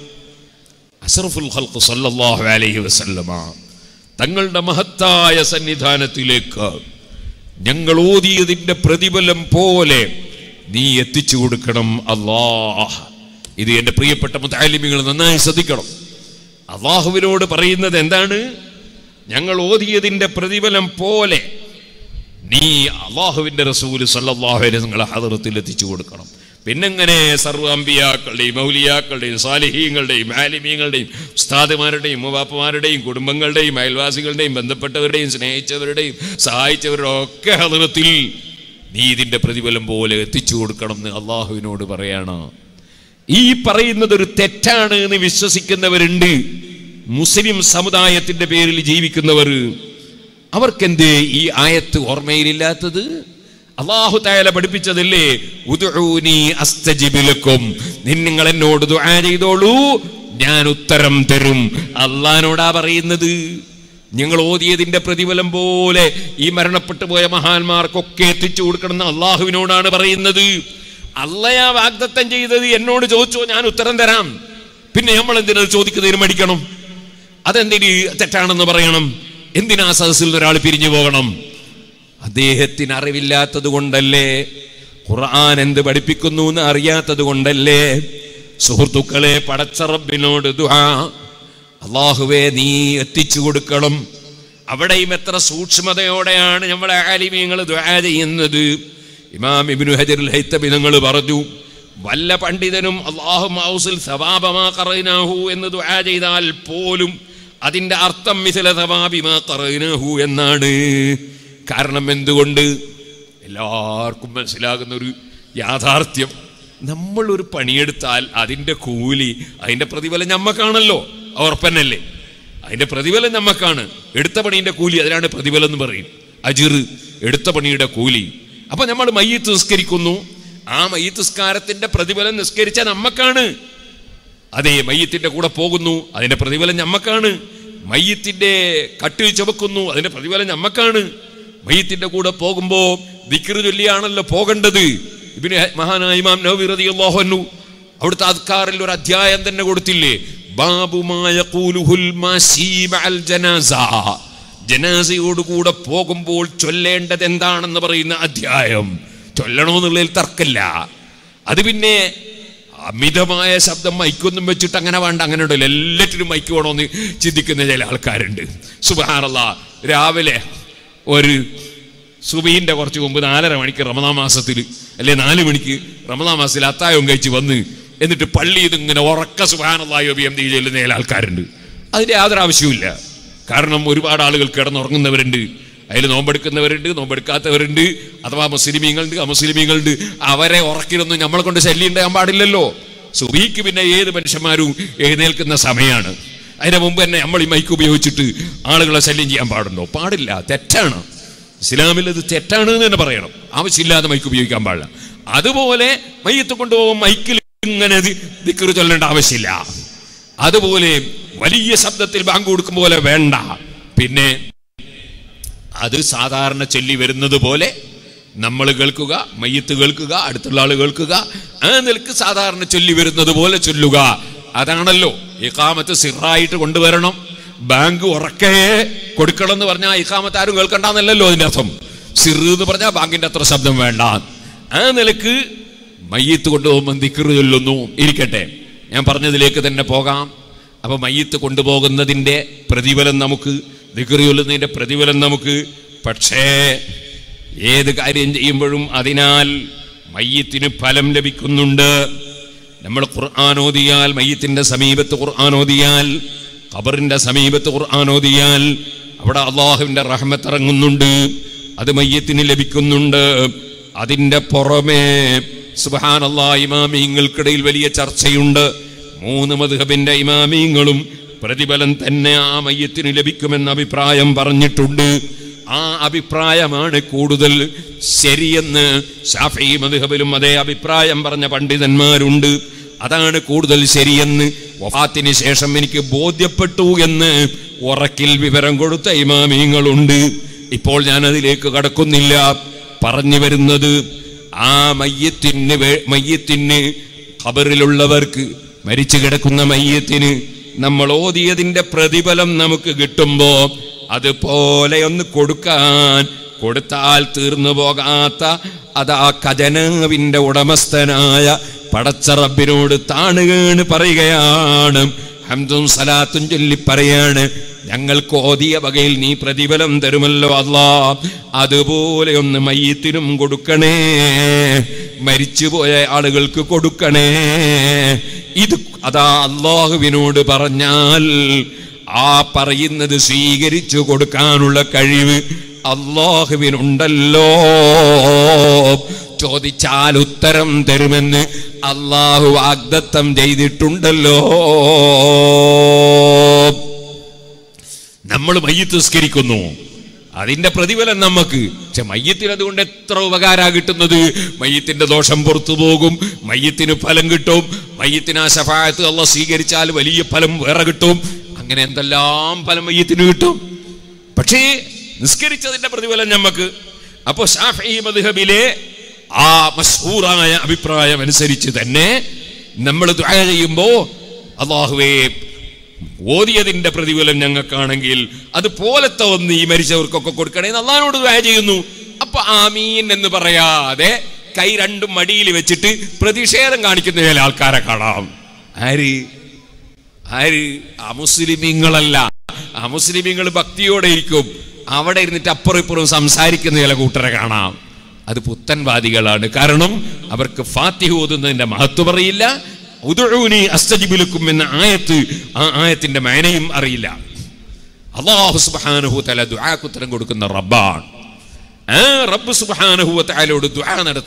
അഷറഫുൽ ഖൽഖ് സല്ലല്ലാഹു അലൈഹി വസല്ലമ തങ്ങളുടെ മഹത്തായ സന്നിധാനത്തിലേക്ക് ഞങ്ങൾ ഓതിയതിന്റെ പ്രതിഫലം പോലെ നീ എത്തിച്ചു കൊടുക്കണം അല്ലാഹ് ഇത് എൻ്റെ പ്രിയപ്പെട്ട മുത്താലിമികൾ നന്നായി ശ്രദ്ധിക്കണം അള്ളാഹുവിനോട് പറയുന്നത് എന്താണ് ഞങ്ങൾ ഓതിയതിന്റെ പ്രതിഫലം പോലെ നീ അള്ളാഹുവിന്റെ റസൂല് സല്ലല്ലാഹു അലൈഹി നിങ്ങളെ ഹദറത്തിൽ എത്തിച്ചു കൊടുക്കണം പിന്നെങ്ങനെ സർവ്വ അമ്പിയാക്കളുടെയും മൗലിയാക്കളുടെയും സാലിഹീങ്ങളുടെയും ആലിമീങ്ങളുടെയും ഉസ്താദുമാരുടെയും മുവാപ്പമാരുടെയും കുടുംബങ്ങളുടെയും അയൽവാസികളുടെയും ബന്ധപ്പെട്ടവരുടെയും സ്നേഹിച്ചവരുടെയും സഹായിച്ചവരുടെ ഒക്കെ ഹദറത്തിൽ നീ ഇതിന്റെ പ്രതിഫലം പോലെ എത്തിച്ചു കൊടുക്കണം എന്ന് അള്ളാഹുവിനോട് പറയാണ് ഈ പറയുന്നത് ഒരു തെറ്റാണ് എന്ന് വിശ്വസിക്കുന്നവരുണ്ട് മുസ്ലിം സമുദായത്തിന്റെ പേരിൽ ജീവിക്കുന്നവർ അവർക്കെന്ത് ഈ ആയത്ത് ഓർമ്മയിലില്ലാത്തത് അള്ളാഹു തായാല പഠിപ്പിച്ചതല്ലേ ഉദ്ഊനി അസ്തജിബിലക്കും നിങ്ങൾ എന്നോട് ദുആ ചെയ്തോളൂ ഞാൻ ഉത്തരം തരും അള്ളഹാനോടാ പറയുന്നത് നിങ്ങൾ ഓതിയതിന്റെ പ്രതിഫലം പോലെ ഈ മരണപ്പെട്ടു പോയ മഹാന്മാർക്കൊക്കെ എത്തിച്ചു കൊടുക്കണം അള്ളാഹുവിനോടാണ് പറയുന്നത് അള്ളയാ വാഗ്ദത്തം ചെയ്തത് എന്നോട് ചോദിച്ചോ ഞാൻ ഉത്തരം തരാം പിന്നെ നമ്മൾ എന്തിനത് ചോദിക്കുന്നതിന് മടിക്കണം അതെന്തിന് തെറ്റാണെന്ന് പറയണം എന്തിനാ സദസ്സിൽ നിന്ന് ഒരാൾ പിരിഞ്ഞു പോകണം അദ്ദേഹത്തിന് അറിവില്ലാത്തത് കൊണ്ടല്ലേ ഖുർആൻ എന്ത് പഠിപ്പിക്കുന്നു എന്ന് അറിയാത്തത് കൊണ്ടല്ലേ സുഹൃത്തുക്കളെ പടച്ചറബിനോട് ദുആ അള്ളാഹുവേ നീ എത്തിച്ചു കൊടുക്കണം അവിടെയും എത്ര സൂക്ഷ്മതയോടെയാണ് നമ്മളെ ആലിമീങ്ങൾ ദുആ ചെയ്യുന്നത് ഇമാം ഇബ്നു ഹജറുൽ ഹൈത്തബി നിങ്ങൾ പറഞ്ഞു വല്ല പണ്ഡിതനും അള്ളാഹു മൗസിൽ സവാബമാ കറൈനാഹു എന്ന് ദുആ ചെയ്താൽ പോലും അതിന്റെ അർത്ഥം മിസല സവാബിമാ കറൈനാഹു എന്നാണ് കാരണം എന്തുകൊണ്ട് എല്ലാവർക്കും മനസ്സിലാകുന്ന ഒരു യാഥാർത്ഥ്യം നമ്മൾ ഒരു പണിയെടുത്താൽ അതിന്റെ കൂലി അതിന്റെ പ്രതിഫലം ഞമ്മക്കാണല്ലോ ഉറപ്പന്നല്ലേ അതിന്റെ പ്രതിഫലം ഞമ്മക്കാണ് എടുത്ത പണീന്റെ കൂലി അതിനാണ് പ്രതിഫലം എന്ന് പറയും അജിർ എടുത്ത പണിയുടെ കൂലി അപ്പൊ നമ്മൾ മയ്യത്ത് നിസ്കരിക്കുന്നു ആ മയ്യത്ത് നിസ്കാരത്തിന്റെ പ്രതിഫലം നിസ്കരിച്ച നമ്മക്കാണ് അതെ മയ്യത്തിന്റെ കൂടെ പോകുന്നു അതിന്റെ പ്രതിഫലം ഞമ്മക്കാണ് മയ്യത്തിന്റെ കട്ടിൽ ചുമക്കുന്നു അതിന്റെ പ്രതിഫലം ഞമ്മക്കാണ് മയ്യത്തിന്റെ കൂടെ പോകുമ്പോ ദിക്റ് ചൊല്ലിയാണല്ലോ പോകേണ്ടത് ഇബിന് മഹാനായ ഇമാം നവവി റളിയല്ലാഹു അൻഹു അവിടുത്തെ അദ്കാറിൽ ഒരു അധ്യായം തന്നെ കൊടുത്തില്ലേ ബാബുമായ ഖൂലുഹുൽ മാശീ മഅൽ ജനാസ ജനാസയോടുകൂടെ പോകുമ്പോൾ ചൊല്ലേണ്ടത് എന്താണെന്ന് പറയുന്ന അധ്യായം ചൊല്ലണമെന്നുള്ളതിൽ തർക്കമില്ല അത് പിന്നെ അമിതമായ ശബ്ദം മൈക്കൊന്നും വെച്ചിട്ട് അങ്ങനെ വേണ്ട അങ്ങനെ ഉണ്ടല്ലോ എല്ലാറ്റിനും മൈക്ക് വേണമെന്ന് ചിന്തിക്കുന്ന ചില ആൾക്കാരുണ്ട് സുബാനല്ല രാവിലെ ഒരു സുബീന്റെ കുറച്ച് മുമ്പ് നാലര മണിക്ക് റമദാ മാസത്തിൽ അല്ലെ നാല് മണിക്ക് റമദാ മാസത്തിൽ അത്തായവും കഴിച്ച് വന്ന് എന്നിട്ട് പള്ളിയിൽ നിന്ന് ഇങ്ങനെ ഉറക്ക സുബാനല്ലായോ ബി എം ഡി ചെല്ലുന്ന ചില ആൾക്കാരുണ്ട് അതിന്റെ യാതൊരു ആവശ്യവുമില്ല കാരണം ഒരുപാട് ആളുകൾ കിടന്നുറങ്ങുന്നവരുണ്ട് അതിൽ നോമ്പെടുക്കുന്നവരുണ്ട് നോമ്പെടുക്കാത്തവരുണ്ട് അഥവാ മുസ്ലിമീങ്ങളുണ്ട് അമുസ്ലിമീങ്ങളുണ്ട് അവരെ ഉറക്കിലൊന്നും നമ്മളെ കൊണ്ട് ശല്യം ഉണ്ടാകാൻ പാടില്ലല്ലോ സുബീക്ക് പിന്നെ ഏത് മനുഷ്യന്മാരും എഴുന്നേൽക്കുന്ന സമയമാണ് അതിന് മുമ്പ് തന്നെ നമ്മൾ ഈ മൈക്ക് ഉപയോഗിച്ചിട്ട് ആളുകളെ ശല്യം ചെയ്യാൻ പാടുണ്ടോ പാടില്ല തെറ്റാണ് ഇസ്ലാമിൽ ഇത് തെറ്റാണ് എന്ന് തന്നെ പറയണം ആവശ്യമില്ലാതെ മൈക്ക് ഉപയോഗിക്കാൻ പാടില്ല അതുപോലെ മയ്യത്ത് കൊണ്ടുപോകും മൈക്കിൽ ഇങ്ങനെ ദിക്കറ് ചൊല്ലേണ്ട ആവശ്യമില്ല അതുപോലെ വലിയ ശബ്ദത്തിൽ ബാങ്ക് കൊടുക്കും പോലെ വേണ്ട പിന്നെ അത് സാധാരണ ചൊല്ലി വരുന്നത് പോലെ നമ്മൾ കേൾക്കുക മയ്യത്ത് കേൾക്കുക അടുത്തുള്ള ആൾ കേൾക്കുക ആ നിലക്ക് സാധാരണ ചൊല്ലി വരുന്നത് പോലെ ചൊല്ലുക അതാണല്ലോ ഇക്കാമത്ത് സിറായിട്ട് കൊണ്ടുവരണം ബാങ്ക് ഉറക്കെ കൊടുക്കണം എന്ന് പറഞ്ഞാൽ ഇക്കാമത്ത് ആരും കേൾക്കണ്ടെന്നല്ലല്ലോ അതിന്റെ അർത്ഥം സിറ് എന്ന് പറഞ്ഞാൽ ബാങ്കിന്റെ അത്ര ശബ്ദം വേണ്ട ആ നിലക്ക് മയ്യത്ത് കൊണ്ടുപോകുമ്പോൾ ദിക്കറ് ചൊല്ലുന്നു ഇരിക്കട്ടെ ഞാൻ പറഞ്ഞതിലേക്ക് തന്നെ പോകാം അപ്പൊ മയ്യത്ത് കൊണ്ടുപോകുന്നതിന്റെ പ്രതിഫലം നമുക്ക് ദിക്കറി ചൊല്ലുന്നതിന്റെ പ്രതിഫലം നമുക്ക് പക്ഷേ ഏത് കാര്യം ചെയ്യുമ്പോഴും അതിനാൽ മയ്യത്തിന് ഫലം ലഭിക്കുന്നുണ്ട് നമ്മൾ ഖുർആൻ ഓതിയാൽ മയ്യത്തിന്റെ സമീപത്ത് ഖുർആൻ ഓതിയാൽ ഖബറിന്റെ സമീപത്ത് ഖുർആൻ ഓതിയാൽ അവിടെ അള്ളാഹുവിന്റെ റഹ്മത്ത് ഇറങ്ങുന്നുണ്ട് അത് മയ്യത്തിന് ലഭിക്കുന്നുണ്ട് അതിന്റെ പുറമേ സുബാൻ അള്ളാഹ് ഇമാമിങ്ങൾക്കിടയിൽ വലിയ ചർച്ചയുണ്ട് മൂന്ന് മധുഹബിന്റെ ഇമാമിങ്ങളും പ്രതിഫലം തന്നെ ആ മയ്യത്തിന് ലഭിക്കുമെന്ന അഭിപ്രായം പറഞ്ഞിട്ടുണ്ട് ആ അഭിപ്രായമാണ് കൂടുതൽ ശരിയെന്ന് ഷാഫി മധുഹബിലും അതേ അഭിപ്രായം പറഞ്ഞ പണ്ഡിതന്മാരുണ്ട് അതാണ് കൂടുതൽ ശരിയെന്ന് വഫാത്തിന് ശേഷം എനിക്ക് ബോധ്യപ്പെട്ടു എന്ന് ഉറക്കിൽ വിവരം കൊടുത്ത ഇമാമിങ്ങളുണ്ട് ഇപ്പോൾ ഞാൻ അതിലേക്ക് കടക്കുന്നില്ല പറഞ്ഞു വരുന്നത് ആ മയ്യത്തിന് വേ- മയ്യത്തിന് ഖബറിലുള്ളവർക്ക് മരിച്ചു കിടക്കുന്ന മയ്യത്തിന് നമ്മൾ ഓതിയതിന്റെ പ്രതിഫലം നമുക്ക് കിട്ടുമ്പോ അതുപോലെ ഒന്ന് കൊടുക്കാൻ കൊടുത്താൽ തീർന്നു പോകാത്ത അതാ ഖജനാവിന്റെ ഉടമസ്ഥനായ പടച്ച റബ്ബിനോട് താണുകേണ് പറയുകയാണ് ഹംദും സലാത്തും ചൊല്ലി പറയാണ് ഞങ്ങൾക്ക് ഓതിയ വകയിൽ നീ പ്രതിഫലം തരുമല്ലോ അല്ലാ അതുപോലെ ഒന്ന് മയ്യത്തിനും കൊടുക്കണേ മരിച്ചുപോയ ആളുകൾക്ക് കൊടുക്കണേ ഇത് അതാ അള്ളാഹുവിനോട് പറഞ്ഞാൽ ആ പറയുന്നത് സ്വീകരിച്ചു കൊടുക്കാനുള്ള കഴിവ് അള്ളാഹുവിനുണ്ടല്ലോ ചോദിച്ചാൽ ഉത്തരം തരുമെന്ന് അള്ളാഹു വാഗ്ദത്തം ചെയ്തിട്ടുണ്ടല്ലോ നമ്മൾ മയ്യത്ത് നിസ്കരിക്കുന്നു അതിന്റെ പ്രതിഫലം നമുക്ക് പക്ഷെ മയ്യത്തിന് അതുകൊണ്ട് എത്ര ഉപകാര കിട്ടുന്നത് മയ്യത്തിന്റെ ദോഷം പുറത്തു പോകും മയ്യത്തിന് ഫലം കിട്ടും മയ്യത്തിന് ആ ശഫായത്ത് അള്ള സ്വീകരിച്ചാൽ വലിയ ഫലം വേറെ കിട്ടും അങ്ങനെ എന്തെല്ലാം ഫലം മയ്യത്തിന് കിട്ടും പക്ഷേ നിസ്കരിച്ചതിന്റെ പ്രതിഫലം നമുക്ക് അപ്പോ ഷാഫി മദ്ഹബിലെ ആ മഷൂറായ അഭിപ്രായം അനുസരിച്ച് തന്നെ നമ്മൾ ദുആ ചെയ്യുമ്പോ അള്ളാഹുവേ ഓതിയതിന്റെ പ്രതിഫലം ഞങ്ങൾക്കാണെങ്കിൽ അതുപോലത്തെ ഒന്ന് ഈ മരിച്ചവർക്കൊക്കെ കൊടുക്കണേ എന്ന് അള്ളാഹിനോട് ദുആ ചെയ്യുന്നു അപ്പൊ ആമീൻ എന്ന് പറയാതെ കൈ രണ്ടും മടിയിൽ വെച്ചിട്ട് പ്രതിഷേധം കാണിക്കുന്ന ചില ആൾക്കാരെ കാണാം ആര് ആര് അമുസ്ലിമീങ്ങളല്ല അമുസ്ലിമീങ്ങൾ ഭക്തിയോടെ ഇരിക്കും അവിടെ ഇരുന്നിട്ട് അപ്പുറം ഇപ്പുറം സംസാരിക്കുന്ന ചില കൂട്ടരെ കാണാം അത് പുത്തൻവാദികളാണ് കാരണം അവർക്ക് ഫാത്തിഹ ഓതുന്നതിന്റെ മഹത്വം അറിയില്ല ഉദുഊനി അസ്തജിബിലുക്കും എന്ന ആയത്ത് ആ ആയത്തിന്റെ മേനയും അറിയില്ല അള്ളാഹു സുബ്ഹാനഹു തആല ദുആക്ക് ഉത്തരം കൊടുക്കുന്ന റബ്ബാണ് ആ റബ്ബ് സുബ്ഹാനഹു തആലയോട് ദുആ നടത്തുക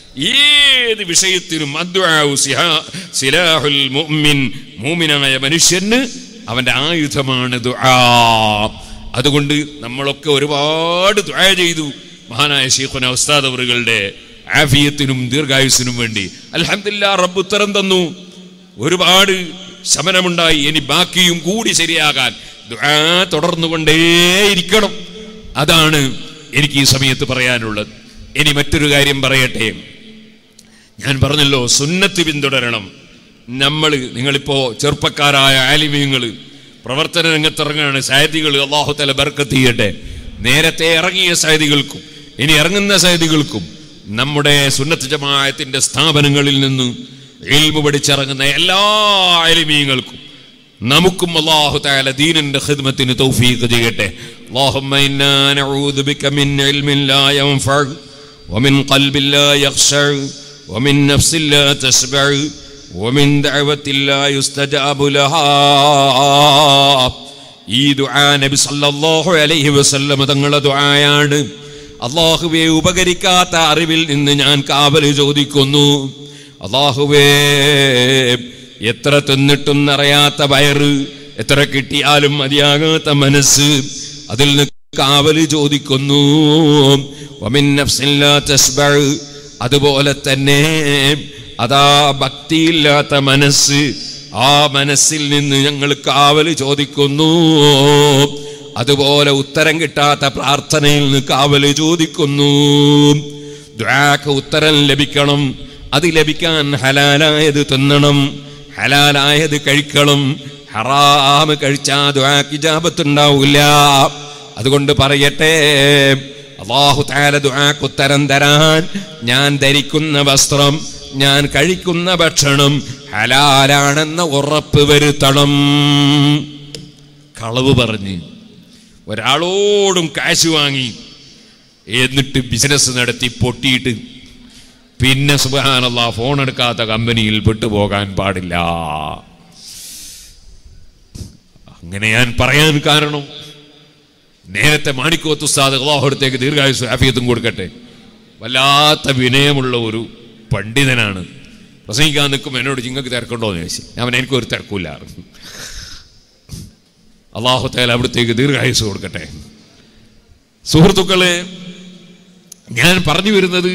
ഏത് വിഷയത്തിനും അദ്ദുആഉ സിഹാ- സിലാഹുൽ മുഅ്മിൻ മൂമിനായ മനുഷ്യന് അവന്റെ ആയുധമാണ് ദുആ അതുകൊണ്ട് നമ്മളൊക്കെ ഒരുപാട് ദുആ ചെയ്തു മഹാനായ ഷീഖുന ഉസ്താദ് അവറുകളുടെ ആഫിയത്തിനും ദീർഘായുസിനും വേണ്ടി അൽഹംദുലില്ലാ റബ്ബ് ഉത്തരം തന്നു ഒരുപാട് ശമനമുണ്ടായി ഇനി ബാക്കിയും കൂടി ശരിയാകാൻ ദുആ തുടർന്നുകൊണ്ടേയിരിക്കണം അതാണ് എനിക്ക് ഈ സമയത്ത് പറയാനുള്ളത് ഇനി മറ്റൊരു കാര്യം പറയട്ടെ ഞാൻ പറഞ്ഞല്ലോ സുന്നത്ത് പിന്തുടരണം നമ്മൾ നിങ്ങളിപ്പോ ചെറുപ്പക്കാരായ ആലിമ്യങ്ങൾ പ്രവർത്തന രംഗത്തിറങ്ങാണ് സായതികൾ അള്ളാഹു തല ബർക്കത്ത് ചെയ്യട്ടെ നേരത്തെ ഇറങ്ങിയ സായതികൾക്കും ഇനി ഇറങ്ങുന്ന സായതികൾക്കും നമ്മുടെ സുന്നത്ത് ജമാഅത്തിന്റെ സ്ഥാപനങ്ങളിൽ നിന്ന് ഇൽമു പഠിച്ചിറങ്ങുന്ന എല്ലാ ആലിമീങ്ങൾക്കും നമുക്കും അല്ലാഹു തആല ദീനിന്റെ ഖിദ്മത്തിന് തൗഫീഖ് ചെയ്യട്ടെ اللهم إنا نعوذ بك من علم لا ينفع ومن قلب لا يخشع ومن نفس لا تشبع ومن دعوة لا يستجاب لها ഈ ദുആ നബി സല്ലല്ലാഹു അലൈഹി വസല്ലം തങ്ങളുടെ ദുആയാണ് അള്ളാഹുവെ ഉപകരിക്കാത്ത അറിവിൽ നിന്ന് ഞാൻ കാവല് ചോദിക്കുന്നു അള്ളാഹുവേ എത്ര തിന്നിട്ടും നിറയാത്ത വയറ് എത്ര കിട്ടിയാലും മതിയാകാത്ത മനസ്സ് അതിൽ നിന്ന് കാവല് ചോദിക്കുന്നു വമിൻ നഫ്സിൻ ലാ തസ്ബഉ. അതുപോലെ തന്നെ അതാ ഭക്തിയില്ലാത്ത മനസ്സ് ആ മനസ്സിൽ നിന്ന് ഞങ്ങൾ കാവല് ചോദിക്കുന്നു അതുപോലെ ഉത്തരം കിട്ടാത്ത പ്രാർത്ഥനയിൽ നിന്ന് കാവല് ചോദിക്കുന്നു ദ്വാക്ക് ഉത്തരം ലഭിക്കണം അത് ലഭിക്കാൻ ഹലാലായത് തിന്നണം ഹലാലായത് കഴിക്കണം ഹറാമ് കഴിച്ചാ ദ്വാക്ക് ജാപത്തുണ്ടാവില്ല അതുകൊണ്ട് പറയട്ടെ അള്ളാഹു താല ദുആക്ക് ഉത്തരം തരാൻ ഞാൻ ധരിക്കുന്ന വസ്ത്രം ഞാൻ കഴിക്കുന്ന ഭക്ഷണം ഹലാലാണെന്ന ഉറപ്പ് വരുത്തണം കളവ് പറഞ്ഞ് ഒരാളോടും കാശ് വാങ്ങി എന്നിട്ട് ബിസിനസ് നടത്തി പൊട്ടിയിട്ട് പിന്നെ സുബഹാനല്ലാ ഫോൺ എടുക്കാത്ത കമ്പനിയിൽ പെട്ടുപോകാൻ പാടില്ല അങ്ങനെ ഞാൻ പറയാൻ കാരണം നേരത്തെ മാണിക്കോത്ത് ഉസ്താദ് അള്ളാഹുടത്തേക്ക് ദീർഘായുസ് ആഫിയത്തും കൊടുക്കട്ടെ വല്ലാത്ത വിനയമുള്ള ഒരു പണ്ഡിതനാണ് പ്രസംഗിക്കാൻ നിൽക്കും എന്നോട് നിങ്ങൾക്ക് തിരക്കുണ്ടോ എന്ന് ചോദിച്ചു ഞാൻ എനിക്കൊരു തിരക്കില്ല അള്ളാഹു തേല അവിടത്തേക്ക് ദീർഘായുസ് കൊടുക്കട്ടെ സുഹൃത്തുക്കളെ ഞാൻ പറഞ്ഞു വരുന്നത്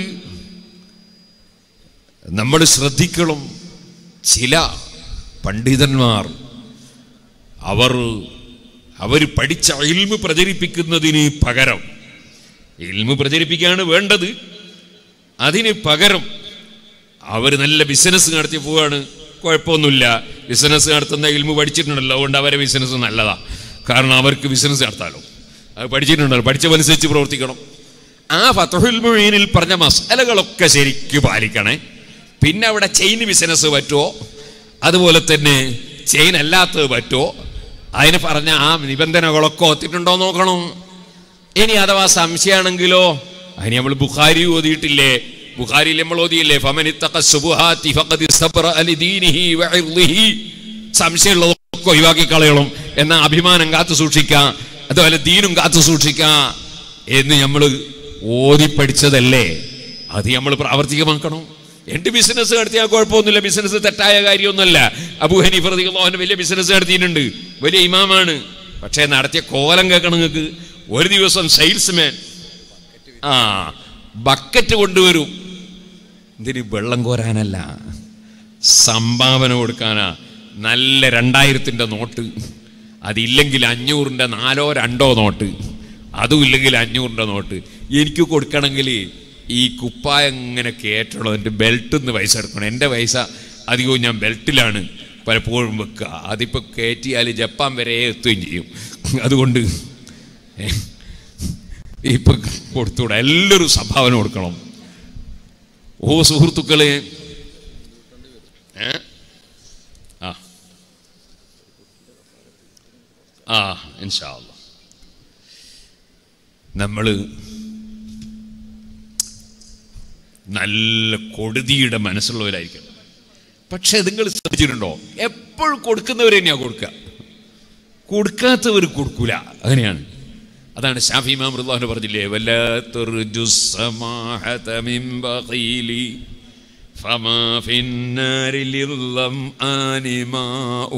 നമ്മൾ ശ്രദ്ധിക്കണം ചില പണ്ഡിതന്മാർ അവർ അവർ പഠിച്ച ഇൽമ് പ്രചരിപ്പിക്കുന്നതിന് പകരം ഇൽമ് പ്രചരിപ്പിക്കുകയാണ് വേണ്ടത് അതിന് പകരം അവർ നല്ല ബിസിനസ് നടത്തി പോവാണ് കുഴപ്പമൊന്നുമില്ല ബിസിനസ് നടത്തുന്ന ഇൽമ് പഠിച്ചിട്ടുണ്ടല്ലോ അതുകൊണ്ട് അവരെ ബിസിനസ് നല്ലതാ കാരണം അവർക്ക് ബിസിനസ് നടത്താലോ അത് പഠിച്ചിട്ടുണ്ടല്ലോ പഠിച്ചതനുസരിച്ച് പ്രവർത്തിക്കണം ആ ഫതഹുൽ മുഈനിൽ പറഞ്ഞ മസാലകളൊക്കെ ശരിക്ക് പാലിക്കണേ പിന്നെ അവിടെ ചെയിൻ ബിസിനസ് പറ്റുമോ അതുപോലെ തന്നെ ചെയിൻ അല്ലാത്തത് പറ്റുമോ അതിന് പറഞ്ഞ ആ നിബന്ധനകളൊക്കെ ഒത്തിട്ടുണ്ടോ നോക്കണം ഇനി അഥവാ സംശയമാണെങ്കിലോ അതിന് നമ്മൾ ബുഖാരി ഓതിയിട്ടില്ലേ ബുഖാരിയിൽ നമ്മൾ ഓതിയില്ലേ ഫമൻ ഇത്തഖ സുബ്ഹാത്തി ഫഖദ് ഇസ്തബ്റഅ ലിദീനിഹി വഇർളിഹി സംശയമുള്ളതൊക്കെ ഒഴിവാക്കി കളയണം എന്ന അഭിമാനം കാത്തു സൂക്ഷിക്കാം അതുപോലെ ദീനും കാത്തു സൂക്ഷിക്കാം എന്ന് നമ്മൾ ഓതി പഠിച്ചതല്ലേ അത് നമ്മൾ പ്രാവർത്തികമാക്കണം എന്റെ ബിസിനസ് നടത്തിയാൽ കുഴപ്പമൊന്നുമില്ല ബിസിനസ് തെറ്റായ കാര്യമൊന്നുമല്ല അബു ഹനീഫ് റളിയല്ലാഹു വലിയ ബിസിനസ് നടത്തിയിട്ടുണ്ട് വലിയ ഇമാമാണ് പക്ഷേ നടത്തിയ കോലം കേൾക്കണം നിങ്ങൾക്ക് ഒരു ദിവസം സെയിൽസ്മാൻ ആ ബക്കറ്റ് കൊണ്ടുവരും ഇതിന് വെള്ളം കോരാനല്ല സംഭാവന കൊടുക്കാനാ നല്ല രണ്ടായിരത്തിൻ്റെ നോട്ട് അതില്ലെങ്കിൽ അഞ്ഞൂറിൻ്റെ നാലോ രണ്ടോ നോട്ട് അതും ഇല്ലെങ്കിൽ അഞ്ഞൂറിൻ്റെ നോട്ട് എനിക്ക് കൊടുക്കണമെങ്കിൽ ഈ കുപ്പായം ഇങ്ങനെ കയറ്റണം എൻ്റെ ബെൽറ്റിൽ നിന്ന് പൈസ എടുക്കണം എൻ്റെ പൈസ അധികവും ഞാൻ ബെൽറ്റിലാണ് പലപ്പോഴും വെക്കുക അതിപ്പോൾ കയറ്റിയാൽ ജപ്പാൻ വരെ എത്തുകയും ചെയ്യും അതുകൊണ്ട് ഏ, ഇപ്പൊ കൊടുത്തുകൂടാ എല്ലാവരും സംഭാവന കൊടുക്കണം ഓ സുഹൃത്തുക്കളെ ഏ? ആ ആ ഇൻഷാ അല്ലാ. നമ്മള് നല്ല കൊടുതിയുടെ മനസ്സുള്ളവരായിരിക്കണം പക്ഷെ നിങ്ങൾ ശ്രദ്ധിച്ചിട്ടുണ്ടോ എപ്പോഴും കൊടുക്കുന്നവർ തന്നെയാ കൊടുക്കുക കൊടുക്കാത്തവർ കൊടുക്കൂല അങ്ങനെയാണ് അതാണ് ഷാഫി ഇമാം റളിയല്ലാഹു പറഞ്ഞില്ലേ വല്ലാത്തുർജു സമാഹത മിൻ ബഖീലി ഫമാ ഫിന്നാരി ലില്ലംആനി മാഊ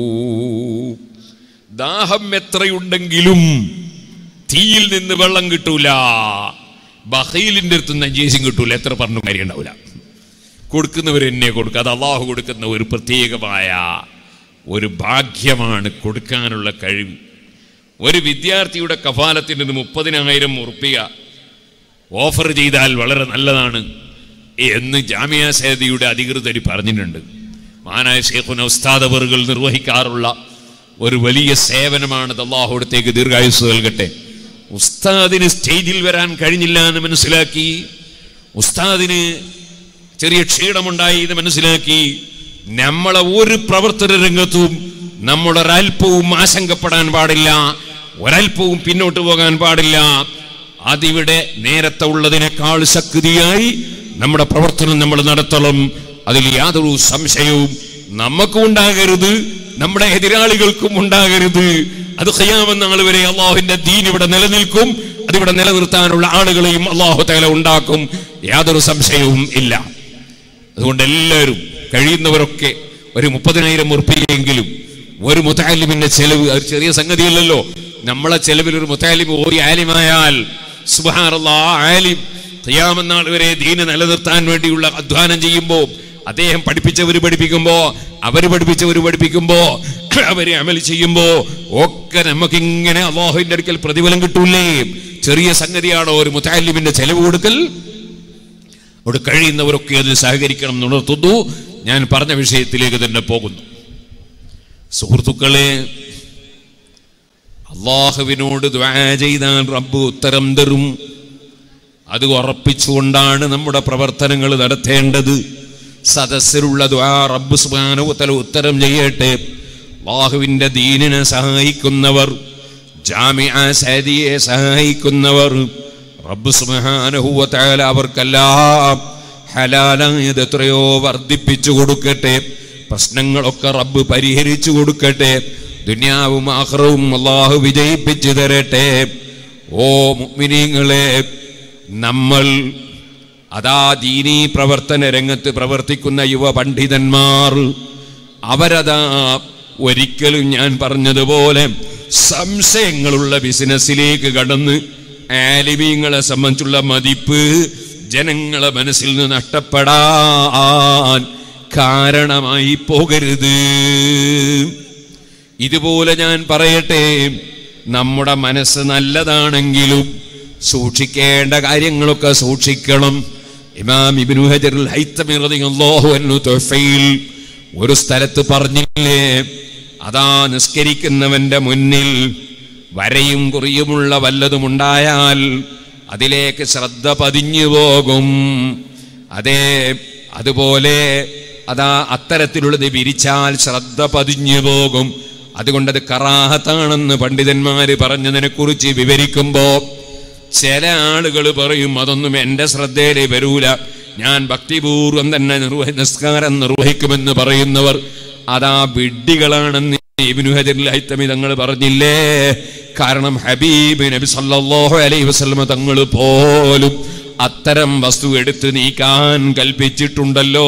ദാഹം എത്രയുണ്ടെങ്കിലും തീയിൽ നിന്ന് വെള്ളം കിട്ടൂല ബഹീലിന്റെ അടുത്ത് നഞ്ചേശം കിട്ടൂല എത്ര പറഞ്ഞു കാര്യം ഉണ്ടാവില്ല കൊടുക്കുന്നവർ എന്നെ കൊടുക്കുക അത് അള്ളാഹു കൊടുക്കുന്ന ഒരു പ്രത്യേകമായ ഒരു ഭാഗ്യമാണ് കൊടുക്കാനുള്ള കഴിവ് ഒരു വിദ്യാർത്ഥിയുടെ കഫാലത്തിന് ഒരു മുപ്പതിനായിരം ഉറുപ്പിക ഓഫർ ചെയ്താൽ വളരെ നല്ലതാണ് എന്ന് ജാമ്യ സേതിയുടെ അധികൃതർ പറഞ്ഞിട്ടുണ്ട് മാനായ ഷേഖുന ഉസ്താദ് അവറുകൾ നിർവഹിക്കാറുള്ള ഒരു വലിയ സേവനമാണ് അള്ളാഹുടത്തേക്ക് ദീർഘായുസ് നൽകട്ടെ ഉസ്താദിന് സ്റ്റേജിൽ വരാൻ കഴിഞ്ഞില്ല എന്ന് മനസ്സിലാക്കി ഉസ്താദിന് ചെറിയ ക്ഷീണമുണ്ടായി എന്ന് മനസ്സിലാക്കി നമ്മളെ ഒരു പ്രവർത്തന രംഗത്തും നമ്മുടെ ഒരൽപ്പവും ആശങ്കപ്പെടാൻ പാടില്ല ഒരൽപ്പവും പിന്നോട്ട് പോകാൻ പാടില്ല അതിവിടെ നേരത്തെ ഉള്ളതിനേക്കാൾ ശക്തിയായി നമ്മുടെ പ്രവർത്തനം നമ്മൾ നടത്തണം അതിൽ യാതൊരു സംശയവും നമുക്കും ഉണ്ടാകരുത് നമ്മുടെ എതിരാളികൾക്കും ഉണ്ടാകരുത് അത് ഖിയാമെന്ന നാൾ വരെ അള്ളാഹുവിന്റെ ദീൻ ഇവിടെ നിലനിൽക്കും അതിവിടെ നിലനിർത്താനുള്ള ആളുകളെയും അള്ളാഹു തല ഉണ്ടാക്കും യാതൊരു സംശയവും ഇല്ല അതുകൊണ്ട് എല്ലാവരും കഴിയുന്നവരൊക്കെ ഒരു മുപ്പതിനായിരം ഉറുപ്പികയെങ്കിലും ഒരു മുത്താലിമിന്റെ ചെലവ് അത് ചെറിയ സംഗതിയല്ലല്ലോ നമ്മളെ ചെലവിൽ ഒരു മുത്താലിം ഒരു ആലിമായാൽ സുബാനുള്ള ആലിം ഖിയാമെന്നാൾ വരെ ദീന് നിലനിർത്താൻ വേണ്ടിയുള്ള അധ്വാനം ചെയ്യുമ്പോൾ അദ്ദേഹം പഠിപ്പിച്ചവർ പഠിപ്പിക്കുമ്പോ അവര് പഠിപ്പിച്ചവർ പഠിപ്പിക്കുമ്പോ അവര് അമൽ ചെയ്യുമ്പോ ഒക്കെ നമുക്ക് ഇങ്ങനെ അള്ളാഹുവിന്റെ അടുക്കൽ പ്രതിഫലം കിട്ടൂലേ ചെറിയ സംഗതിയാണോ ഒരു മുത്താലിമിന്റെ ചെലവ് കൊടുക്കൽ അവിടെ കഴിയുന്നവരൊക്കെ അതിൽ സഹകരിക്കണം എന്നുണർത്തുന്നു ഞാൻ പറഞ്ഞ വിഷയത്തിലേക്ക് തന്നെ പോകുന്നു സുഹൃത്തുക്കളെ അള്ളാഹുവിനോട് ദ്വാ ചെയ്താൽ റബ്ബ് ഉത്തരം തരും അത് ഉറപ്പിച്ചുകൊണ്ടാണ് നമ്മുടെ പ്രവർത്തനങ്ങൾ നടത്തേണ്ടത് സദസ്സിലുള്ള ദ്വാ റബ്ബ് സുബാനുത്തല ഉത്തരം ചെയ്യട്ടെ അള്ളാഹുവിൻ്റെ ദീനിനെ സഹായിക്കുന്നവർ ജാമിഅ സദിയെ സഹായിക്കുന്നവർ റബ്ബ് സുബാനുഹൂവത്താല അവർക്കെല്ലാം ഹലാലായത് എത്രയോ വർദ്ധിപ്പിച്ചു കൊടുക്കട്ടെ പ്രശ്നങ്ങളൊക്കെ റബ്ബ് പരിഹരിച്ചു കൊടുക്കട്ടെ ദുനിയാവും ആഹ്റവും അള്ളാഹു വിജയിപ്പിച്ചു തരട്ടെ ഓ മുഅ്മിനീങ്ങളെ നമ്മൾ അതാ ദീനീ പ്രവർത്തന രംഗത്ത് പ്രവർത്തിക്കുന്ന യുവ പണ്ഡിതന്മാർ അവരതാ ഒരിക്കലും ഞാൻ പറഞ്ഞതുപോലെ സംശയങ്ങളുള്ള ബിസിനസ്സിലേക്ക് കടന്ന് ആലിമീങ്ങളെ സംബന്ധിച്ചുള്ള മതിപ്പ് ജനങ്ങളെ മനസ്സിൽ നിന്ന് നഷ്ടപ്പെടാൻ കാരണമായി പോകരുത് ഇതുപോലെ ഞാൻ പറയട്ടെ നമ്മുടെ മനസ്സ് നല്ലതാണെങ്കിലും സൂക്ഷിക്കേണ്ട കാര്യങ്ങളൊക്കെ സൂക്ഷിക്കണം ഇമാം ഇബ്നു ഹജറുൽ ഹൈത്തമി റളിയല്ലാഹു അൻഹു തുഹഫയിൽ ഒരു സ്ഥലത്ത് പറഞ്ഞില്ലേ അതാ നിസ്കരിക്കുന്നവന്റെ മുന്നിൽ വരയും കുറിയുമുള്ള വല്ലതുമുണ്ടായാൽ അതിലേക്ക് ശ്രദ്ധ പതിഞ്ഞു പോകും അതേ അതുപോലെ അതാ അത്തരത്തിലുള്ളത് വിരിച്ചാൽ ശ്രദ്ധ പതിഞ്ഞു പോകും അതുകൊണ്ടത് കറാഹത്താണെന്ന് പണ്ഡിതന്മാര് പറഞ്ഞതിനെ കുറിച്ച് വിവരിക്കുമ്പോ ചില ആളുകൾ പറയും അതൊന്നും എൻ്റെ ശ്രദ്ധയിൽ വരൂല ഞാൻ ഭക്തിപൂർവം തന്നെ നിർവഹി നിസ്കാരം നിർവഹിക്കുമെന്ന് പറയുന്നവർ അതാ വിഡ്ഢികളാണെന്ന് ഇബ്നു ഹജറുൽ ഹൈത്തമി തങ്ങൾ പറഞ്ഞില്ലേ കാരണം ഹബീബ് നബി സല്ലല്ലാഹു അലൈഹി വസല്ലമ തങ്ങൾ പോലും അത്തരം വസ്തു എടുത്ത് നീക്കാൻ കൽപ്പിച്ചിട്ടുണ്ടല്ലോ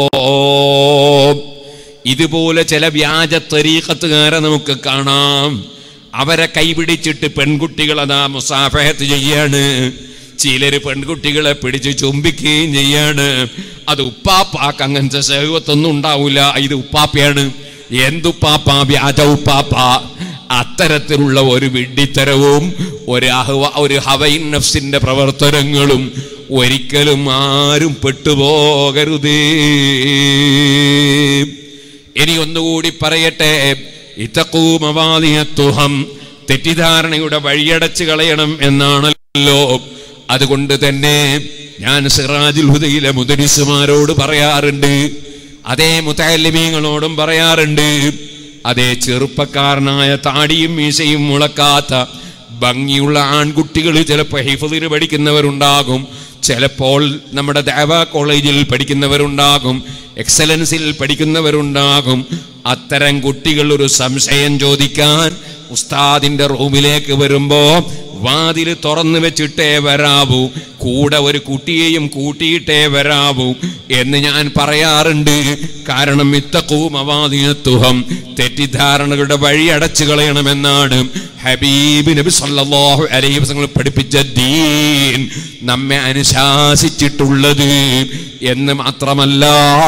ഇതുപോലെ ചില വ്യാജ തരീഖത്തുകാരെ നമുക്ക് കാണാം അവരെ കൈപിടിച്ചിട്ട് പെൺകുട്ടികൾ അതാ മുസാഫഹത്ത് ചെയ്യാണ് ചിലര് പെൺകുട്ടികളെ പിടിച്ച് ചുംബിക്കുകയും ചെയ്യാണ് അത് ഉപ്പാപ്പാക്ക് അങ്ങനത്തെ സഹവത്തൊന്നും ഉണ്ടാവില്ല ഇത് ഉപ്പാപ്പയാണ് എന്തുപ്പാപ്പ വ്യാജ ഉപ്പാപ്പ അത്തരത്തിലുള്ള ഒരു വിഡ്ഢിത്തരവും ഒരു അഹ്വ ഒരു ഹവൈൻ നഫ്സിന്റെ പ്രവർത്തനങ്ങളും ഒരിക്കലും ആരും പെട്ടുപോകരുതേ ഇനി ഒന്നുകൂടി പറയട്ടെ ഇത്തക്കൂമവാദിയത്തുഹം തെറ്റിദ്ധാരണയുടെ വഴിയടച്ചു കളയണം എന്നാണല്ലോ അതുകൊണ്ട് തന്നെ ഞാൻ സിറാജുൽ ഹുദയിലെ മുദരിസുമാരോട് പറയാറുണ്ട് അതേ മുത്തല്ലിമീങ്ങളോടും പറയാറുണ്ട് അതേ ചെറുപ്പക്കാരനായ താടിയും മീശയും മുളക്കാത്ത ഭംഗിയുള്ള ആൺകുട്ടികൾ ചിലപ്പോൾ ഹിഫദിന് പഠിക്കുന്നവരുണ്ടാകും ചിലപ്പോൾ നമ്മുടെ ദേവ കോളേജിൽ പഠിക്കുന്നവരുണ്ടാകും എക്സലൻസിൽ പഠിക്കുന്നവരുണ്ടാകും അത്തരം കുട്ടികൾ ഒരു സംശയം ചോദിക്കാൻ ഉസ്താദിന്റെ റൂമിലേക്ക് വരുമ്പോ വാതിൽ തുറന്നു വെച്ചിട്ടേ വരാവൂ കൂടെ ഒരു കുട്ടിയെയും കൂട്ടിയിട്ടേ വരാവൂ എന്ന് ഞാൻ പറയാറുണ്ട് കാരണം ഇത്തക്കവും അവാദിനത്തുഹം തെറ്റിദ്ധാരണകളുടെ വഴി അടച്ചു കളയണമെന്നാണ് ഹബീബ് നബി സല്ലല്ലാഹു അലൈഹി വസല്ലം പഠിപ്പിച്ച ദീൻ നമ്മെ അനുശാസിച്ചിട്ടുള്ളത് എന്ന് മാത്രമല്ല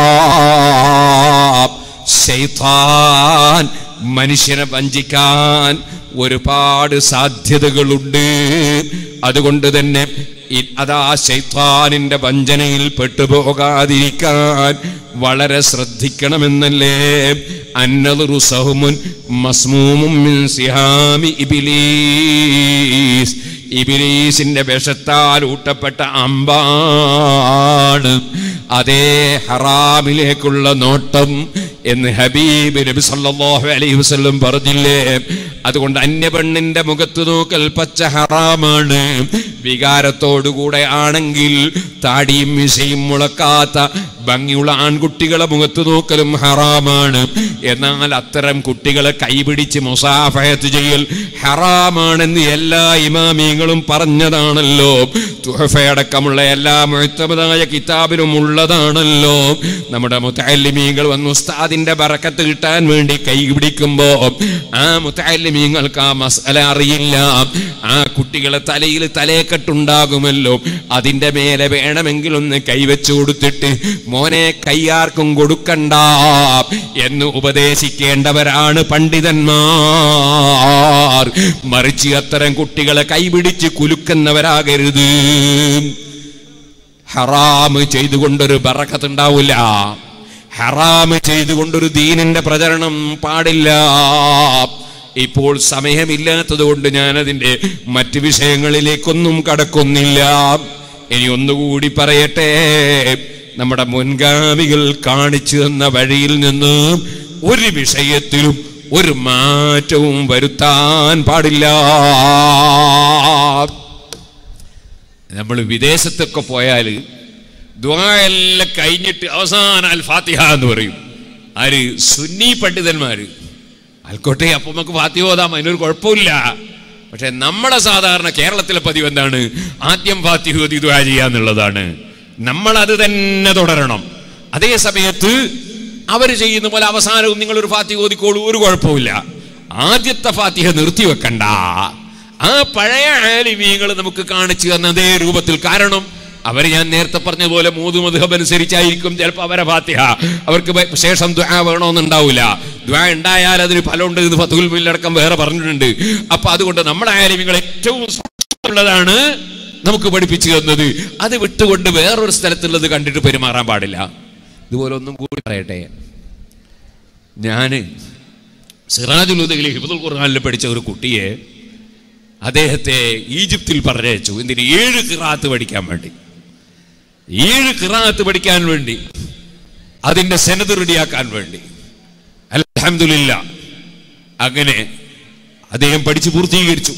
ശൈത്താൻ മനുഷ്യനെ വഞ്ചിക്കാൻ ഒരുപാട് സാധ്യതകളുണ്ട് അതുകൊണ്ട് തന്നെ ഇ- അതാ ശൈത്താനിന്റെ വഞ്ചനയിൽ പെട്ടുപോകാതിരിക്കാൻ വളരെ ശ്രദ്ധിക്കണമെന്നല്ലേ അന്നതുറു സഹുമുൻ മസ്മൂമും മിൻ സിഹാമി ഇബിലീസ് ഇബിലീസിന്റെ വിഷത്താൽ ഊട്ടപ്പെട്ട അമ്പാണ് അതേ ഹറാമിലേക്കുള്ള നോട്ടം എന്ന് ഹബീബ് നബി സല്ലല്ലാഹു അലൈഹി വസല്ലം പറഞ്ഞില്ലേ അതുകൊണ്ട് അന്യപെണ്ണിന്റെ മുഖത്ത് നോക്കൽ പച്ച ഹറാമാണ് വികാരത്തോടുകൂടെ ആണെങ്കിൽ താടിയും മിശയും മുളക്കാത്ത ഭംഗിയുള്ള ആൺകുട്ടികളെ മുഖത്ത് നോക്കലും ഹറാമാണ് എന്നാൽ അത്തരം കുട്ടികളെ കൈപിടിച്ച് മുസാഫയത്ത് ചെയ്യൽ ഹറാമാണെന്ന് എല്ലാ ഇമാമിയങ്ങളും പറഞ്ഞതാണല്ലോ തുഹഫയടക്കമുള്ള എല്ലാ മുഴുത്തമതായ കിതാബിലും ഉള്ളതാണല്ലോ നമ്മുടെ മുത്തല്ലിമീങ്ങൾ വന്ന് ഉസ്താദിന്റെ ബറക്കത്ത് കിട്ടാൻ വേണ്ടി കൈ പിടിക്കുമ്പോ ആ മുത്തല്ലിമീങ്ങൾക്ക് ആ മസല അറിയില്ല ആ കുട്ടികളെ തലയിൽ തലേക്കെട്ടുണ്ടാകുമല്ലോ അതിന്റെ മേലെ വേണമെങ്കിൽ ഒന്ന് കൈവച്ചു കൊടുത്തിട്ട് മോനെ കയ്യാർക്കും കൊടുക്കണ്ട എന്ന് ഉപദേശിക്കേണ്ടവരാണ് പണ്ഡിതന്മാർ മറിച്ച് അത്തരം കുട്ടികളെ കൈപിടിച്ച് കുലുക്കുന്നവരാകരുത് ഹറാമ് ചെയ്തുകൊണ്ടൊരു ബറക്കത്തുണ്ടാവില്ല ഹറാമ് ചെയ്തുകൊണ്ടൊരു ദീനിന്റെ പ്രചരണം പാടില്ല ഇപ്പോൾ സമയമില്ലാത്തത് കൊണ്ട് ഞാൻ അതിന്റെ മറ്റ് വിഷയങ്ങളിലേക്കൊന്നും കടക്കുന്നില്ല ഇനി ഒന്നുകൂടി പറയട്ടെ നമ്മുടെ മുൻഗാമികൾ കാണിച്ചു തന്ന വഴിയിൽ നിന്ന് ഒരു വിഷയത്തിലും ഒരു മാറ്റവും വരുത്താൻ പാടില്ല നമ്മൾ വിദേശത്തൊക്കെ പോയാൽ ദ്വായെല്ലാം കഴിഞ്ഞിട്ട് അവസാനം അൽ ഫാത്തിഹ എന്ന് പറയും ആര് സുന്നി പണ്ഡിതന്മാര് ആൽക്കോട്ടെ അപ്പൊ നമുക്ക് ഫാത്തിഹ ഓതാം അതിനൊരു കുഴപ്പമില്ല പക്ഷെ നമ്മുടെ സാധാരണ കേരളത്തിലെ പതിവ് എന്താണ് ആദ്യം ഫാത്തിഹ ഓതി ദ്വാ ചെയ്യാന്നുള്ളതാണ് നമ്മൾ അത് തന്നെ തുടരണം അതേ സമയത്ത് അവർ ചെയ്യുന്ന പോലെ അവസാനവും നിങ്ങൾ ഒരു ഫാത്തിഹ ഓതിക്കോളൂ ഒരു കുഴപ്പമില്ല ആദ്യത്തെ ഫാത്തിഹ നിർത്തിവെക്കണ്ട ആ പഴയ ആലിമീങ്ങൾ നമുക്ക് കാണിച്ചു തന്ന അതേ രൂപത്തിൽ കാരണം അവർ ഞാൻ നേരത്തെ പറഞ്ഞ പോലെ മൂന്ന് മധുഹബ് അനുസരിച്ചായിരിക്കും ചിലപ്പോൾ അവരെ ഫാത്തിഹ അവർക്ക് ബ- ശേഷം ദ്വാ വേണമെന്നുണ്ടാവില്ല ദ്വാ ഉണ്ടായാൽ അതിന് ഫലമുണ്ട് എന്ന് ഫത്തുൽ മില്ലടക്കം വേറെ പറഞ്ഞിട്ടുണ്ട് അപ്പൊ അതുകൊണ്ട് നമ്മുടെ ആലിമീങ്ങൾ ഏറ്റവും ഉള്ളതാണ് നമുക്ക് പഠിപ്പിച്ചു തന്നത് അത് വിട്ടുകൊണ്ട് വേറൊരു സ്ഥലത്തുള്ളത് കണ്ടിട്ട് പെരുമാറാൻ പാടില്ല ഇതുപോലെ ഒന്നും കൂടി പറയട്ടെ ഞാന് സിറാജുൽ ഉദയിൽ ഹിബുൽ ഖുർആാനിൽ പഠിച്ച ഒരു കുട്ടിയെ അദ്ദേഹത്തെ ഈജിപ്തിൽ പറഞ്ഞയച്ചു എന്തിന് ഏഴ് കിറാത്ത് പഠിക്കാൻ വേണ്ടി ഏഴ് കിറാത്ത് പഠിക്കാൻ വേണ്ടി അതിന്റെ സെനത് റെഡിയാക്കാൻ വേണ്ടി അൽഹംദുലില്ല അങ്ങനെ അദ്ദേഹം പഠിച്ചു പൂർത്തീകരിച്ചു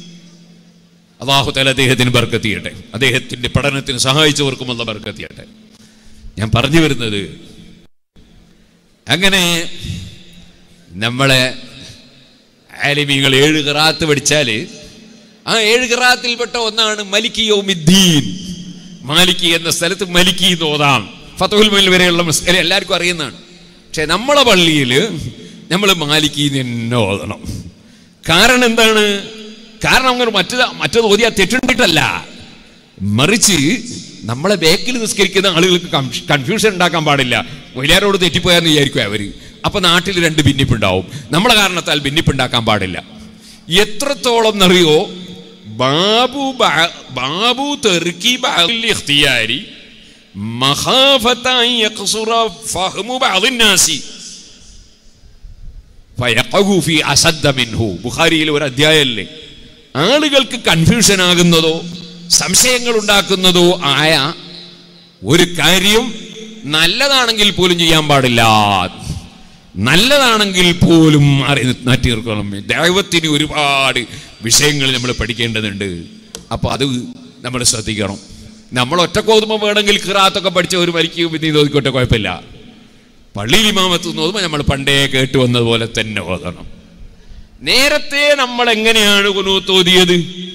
അള്ളാഹു തല അദ്ദേഹത്തിന് ബർക്കത്തിയട്ടെ അദ്ദേഹത്തിന്റെ പഠനത്തിന് സഹായിച്ചവർക്കും അല്ല ബർക്കത്തിയട്ടെ ഞാൻ പറഞ്ഞു വരുന്നത് അങ്ങനെ നമ്മളെ ആലിമീങ്ങൾ ഏഴ് ഖിറാത്ത് പഠിച്ചാൽ ആ ഏഴ് ഖിറാത്തിൽപ്പെട്ട ഒന്നാണ് മലിക്കി യൗമിദ്ദീൻ മാലിക്കി എന്ന സ്ഥലത്ത് മലിക്കി എന്ന് ഓതാം ഫത്തുൽ മൽ വരെയുള്ള മസ്കല എല്ലാവർക്കും അറിയുന്നതാണ് പക്ഷെ നമ്മളെ പള്ളിയിൽ നമ്മൾ മാലിക്കി തന്നെ ഓതണം കാരണം എന്താണ് കാരണം അങ്ങനെ മറ്റത് മറ്റത് ഓതിയാ തെറ്റുണ്ടിട്ടല്ല മറിച്ച് നമ്മളെ ബേക്കിൽ നിസ്കരിക്കുന്ന ആളുകൾക്ക് കൺഫ്യൂഷൻ ഉണ്ടാക്കാൻ പാടില്ല മൊയിലാരോട് തെറ്റിപ്പോയാന്ന് വിചാരിക്കും അവര് അപ്പൊ നാട്ടിൽ രണ്ട് ഭിന്നിപ്പുണ്ടാവും നമ്മളെ കാരണത്താൽ ഭിന്നിപ്പുണ്ടാക്കാൻ പാടില്ല എത്രത്തോളം എന്നറിയോ ബാബു ബ- ബാബു തെറുക്കി ബഅദിൽ ഇഖ്തിയാരി മഖാഫത അൻ യഖ്സുറ ഫഹ്മു ബഅദിൻ നാസി ഫയഖഉ ഫി അസദ്ദ മിൻഹു ബുഖാരിയിൽ ഒരു അധ്യായമല്ലേ ആളുകൾക്ക് കൺഫ്യൂഷൻ ആകുന്നതോ സംശയങ്ങൾ ഉണ്ടാക്കുന്നതോ ആയ ഒരു കാര്യം നല്ലതാണെങ്കിൽ പോലും ചെയ്യാൻ പാടില്ല നല്ലതാണെങ്കിൽ പോലും മാറി മാറ്റി നിർക്കണം ദൈവത്തിന് ഒരുപാട് വിഷയങ്ങൾ നമ്മൾ പഠിക്കേണ്ടതുണ്ട് അപ്പോൾ അത് നമ്മൾ ശ്രദ്ധിക്കണം നമ്മൾ ഒറ്റക്കോതുമ്പോൾ വേണമെങ്കിൽ ഖിറാത്തൊക്കെ പഠിച്ച ഒരു മരിക്കുകയും പിന്നെ നോക്കിക്കോട്ടെ കുഴപ്പമില്ല പള്ളിയിൽ ഇമാമത്ത് നോക്കുമ്പോൾ നമ്മൾ പണ്ടേ കേട്ട് വന്നതുപോലെ തന്നെ ഓതണം നേരത്തെ നമ്മൾ എങ്ങനെയാണ് കുനൂത്ത് ഓതിയത്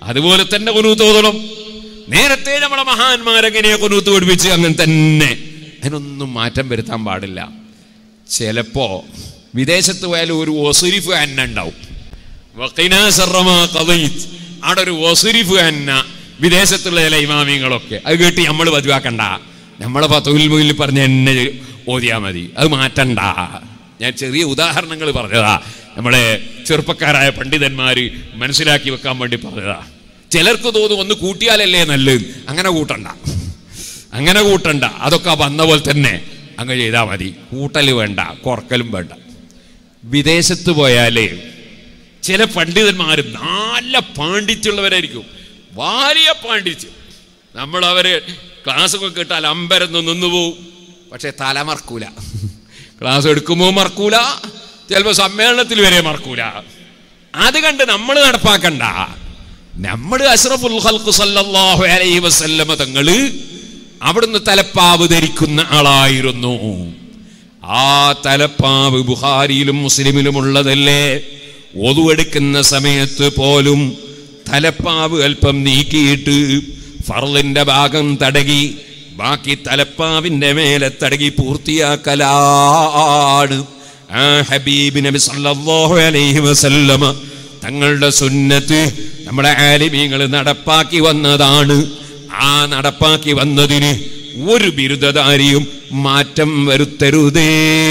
അതുപോലെ തന്നെ കുനൂത്ത് ഓതണം നേരത്തെ നമ്മളെ മഹാന്മാരെങ്ങനെയാ കുനൂത്ത് പഠിപ്പിച്ച് അങ്ങനെ തന്നെ അതിനൊന്നും മാറ്റം വരുത്താൻ പാടില്ല ചിലപ്പോ വിദേശത്ത് പോയാലും ഒരു ഒസുരിഫ് അന്ന ഉണ്ടാവും വഖിനാ ശർറമാ ഖദൈത്. അവിടെ ഒരു ഒസുരിഫ് അന്ന വിദേശത്തുള്ള ചില ഇമാമിങ്ങളൊക്കെ അത് കേട്ട് നമ്മൾ പതിവാക്കണ്ട നമ്മളെ പത്തുവിൽ മുന്നിൽ പറഞ്ഞ എന്നെ ഓതിയാ മതി അത് മാറ്റണ്ട ഞാൻ ചെറിയ ഉദാഹരണങ്ങൾ പറഞ്ഞതാ നമ്മളെ ചെറുപ്പക്കാരായ പണ്ഡിതന്മാര് മനസ്സിലാക്കി വെക്കാൻ വേണ്ടി പറഞ്ഞതാ ചിലർക്ക് തോന്നും ഒന്ന് കൂട്ടിയാലല്ലേ നല്ലത് അങ്ങനെ കൂട്ടണ്ട അങ്ങനെ കൂട്ടണ്ട അതൊക്കെ വന്ന പോലെ തന്നെ അങ്ങ് ചെയ്താൽ മതി കൂട്ടൽ വേണ്ട കുറക്കലും വേണ്ട വിദേശത്ത് പോയാലേ ചില പണ്ഡിതന്മാർ നല്ല പാണ്ഡിത്യമുള്ളവരായിരിക്കും വലിയ പാണ്ഡിത്യം നമ്മൾ അവര് ക്ലാസ്സൊക്കെ കേട്ടാൽ അമ്പരന്ന് നിന്നു പോവും പക്ഷെ തല മറക്കൂല ക്ലാസ് എടുക്കുമ്പോൾ മറക്കൂല ചിലപ്പോൾ സമ്മേളനത്തിൽ വരെ മറക്കൂല അത് കണ്ട് നമ്മൾ നടപ്പാക്കണ്ട നമ്മൾ അഷ്റഫുൽ ഖൽഖ് സല്ലല്ലാഹു അലൈഹി വസല്ലമ തങ്ങള് അവിടുന്ന് തലപ്പാവ് ധരിക്കുന്ന ആളായിരുന്നു ആ തലപ്പാവ് ബുഹാരിയിലും മുസ്ലിമിലും ഉള്ളതല്ലേ ഒതുവെടുക്കുന്ന സമയത്ത് പോലും തലപ്പാവ് അല്പം നീക്കിയിട്ട് ഫർളിന്റെ ഭാഗം തടകി ബാക്കി തലപ്പാവിന്റെ മേലെ തടകി പൂർത്തിയാക്കലാണ് ആ ഹബീബ് നബി സല്ലല്ലാഹു അലൈഹി വസല്ലമ തങ്ങളുടെ സുന്നത്ത് നമ്മുടെ ആലിമീങ്ങൾ നടപ്പാക്കി വന്നതാണ് ആ നടപ്പാക്കി വന്നതിന് ഒരു ബിരുദധാരിയും മാറ്റം വരുത്തരുതേ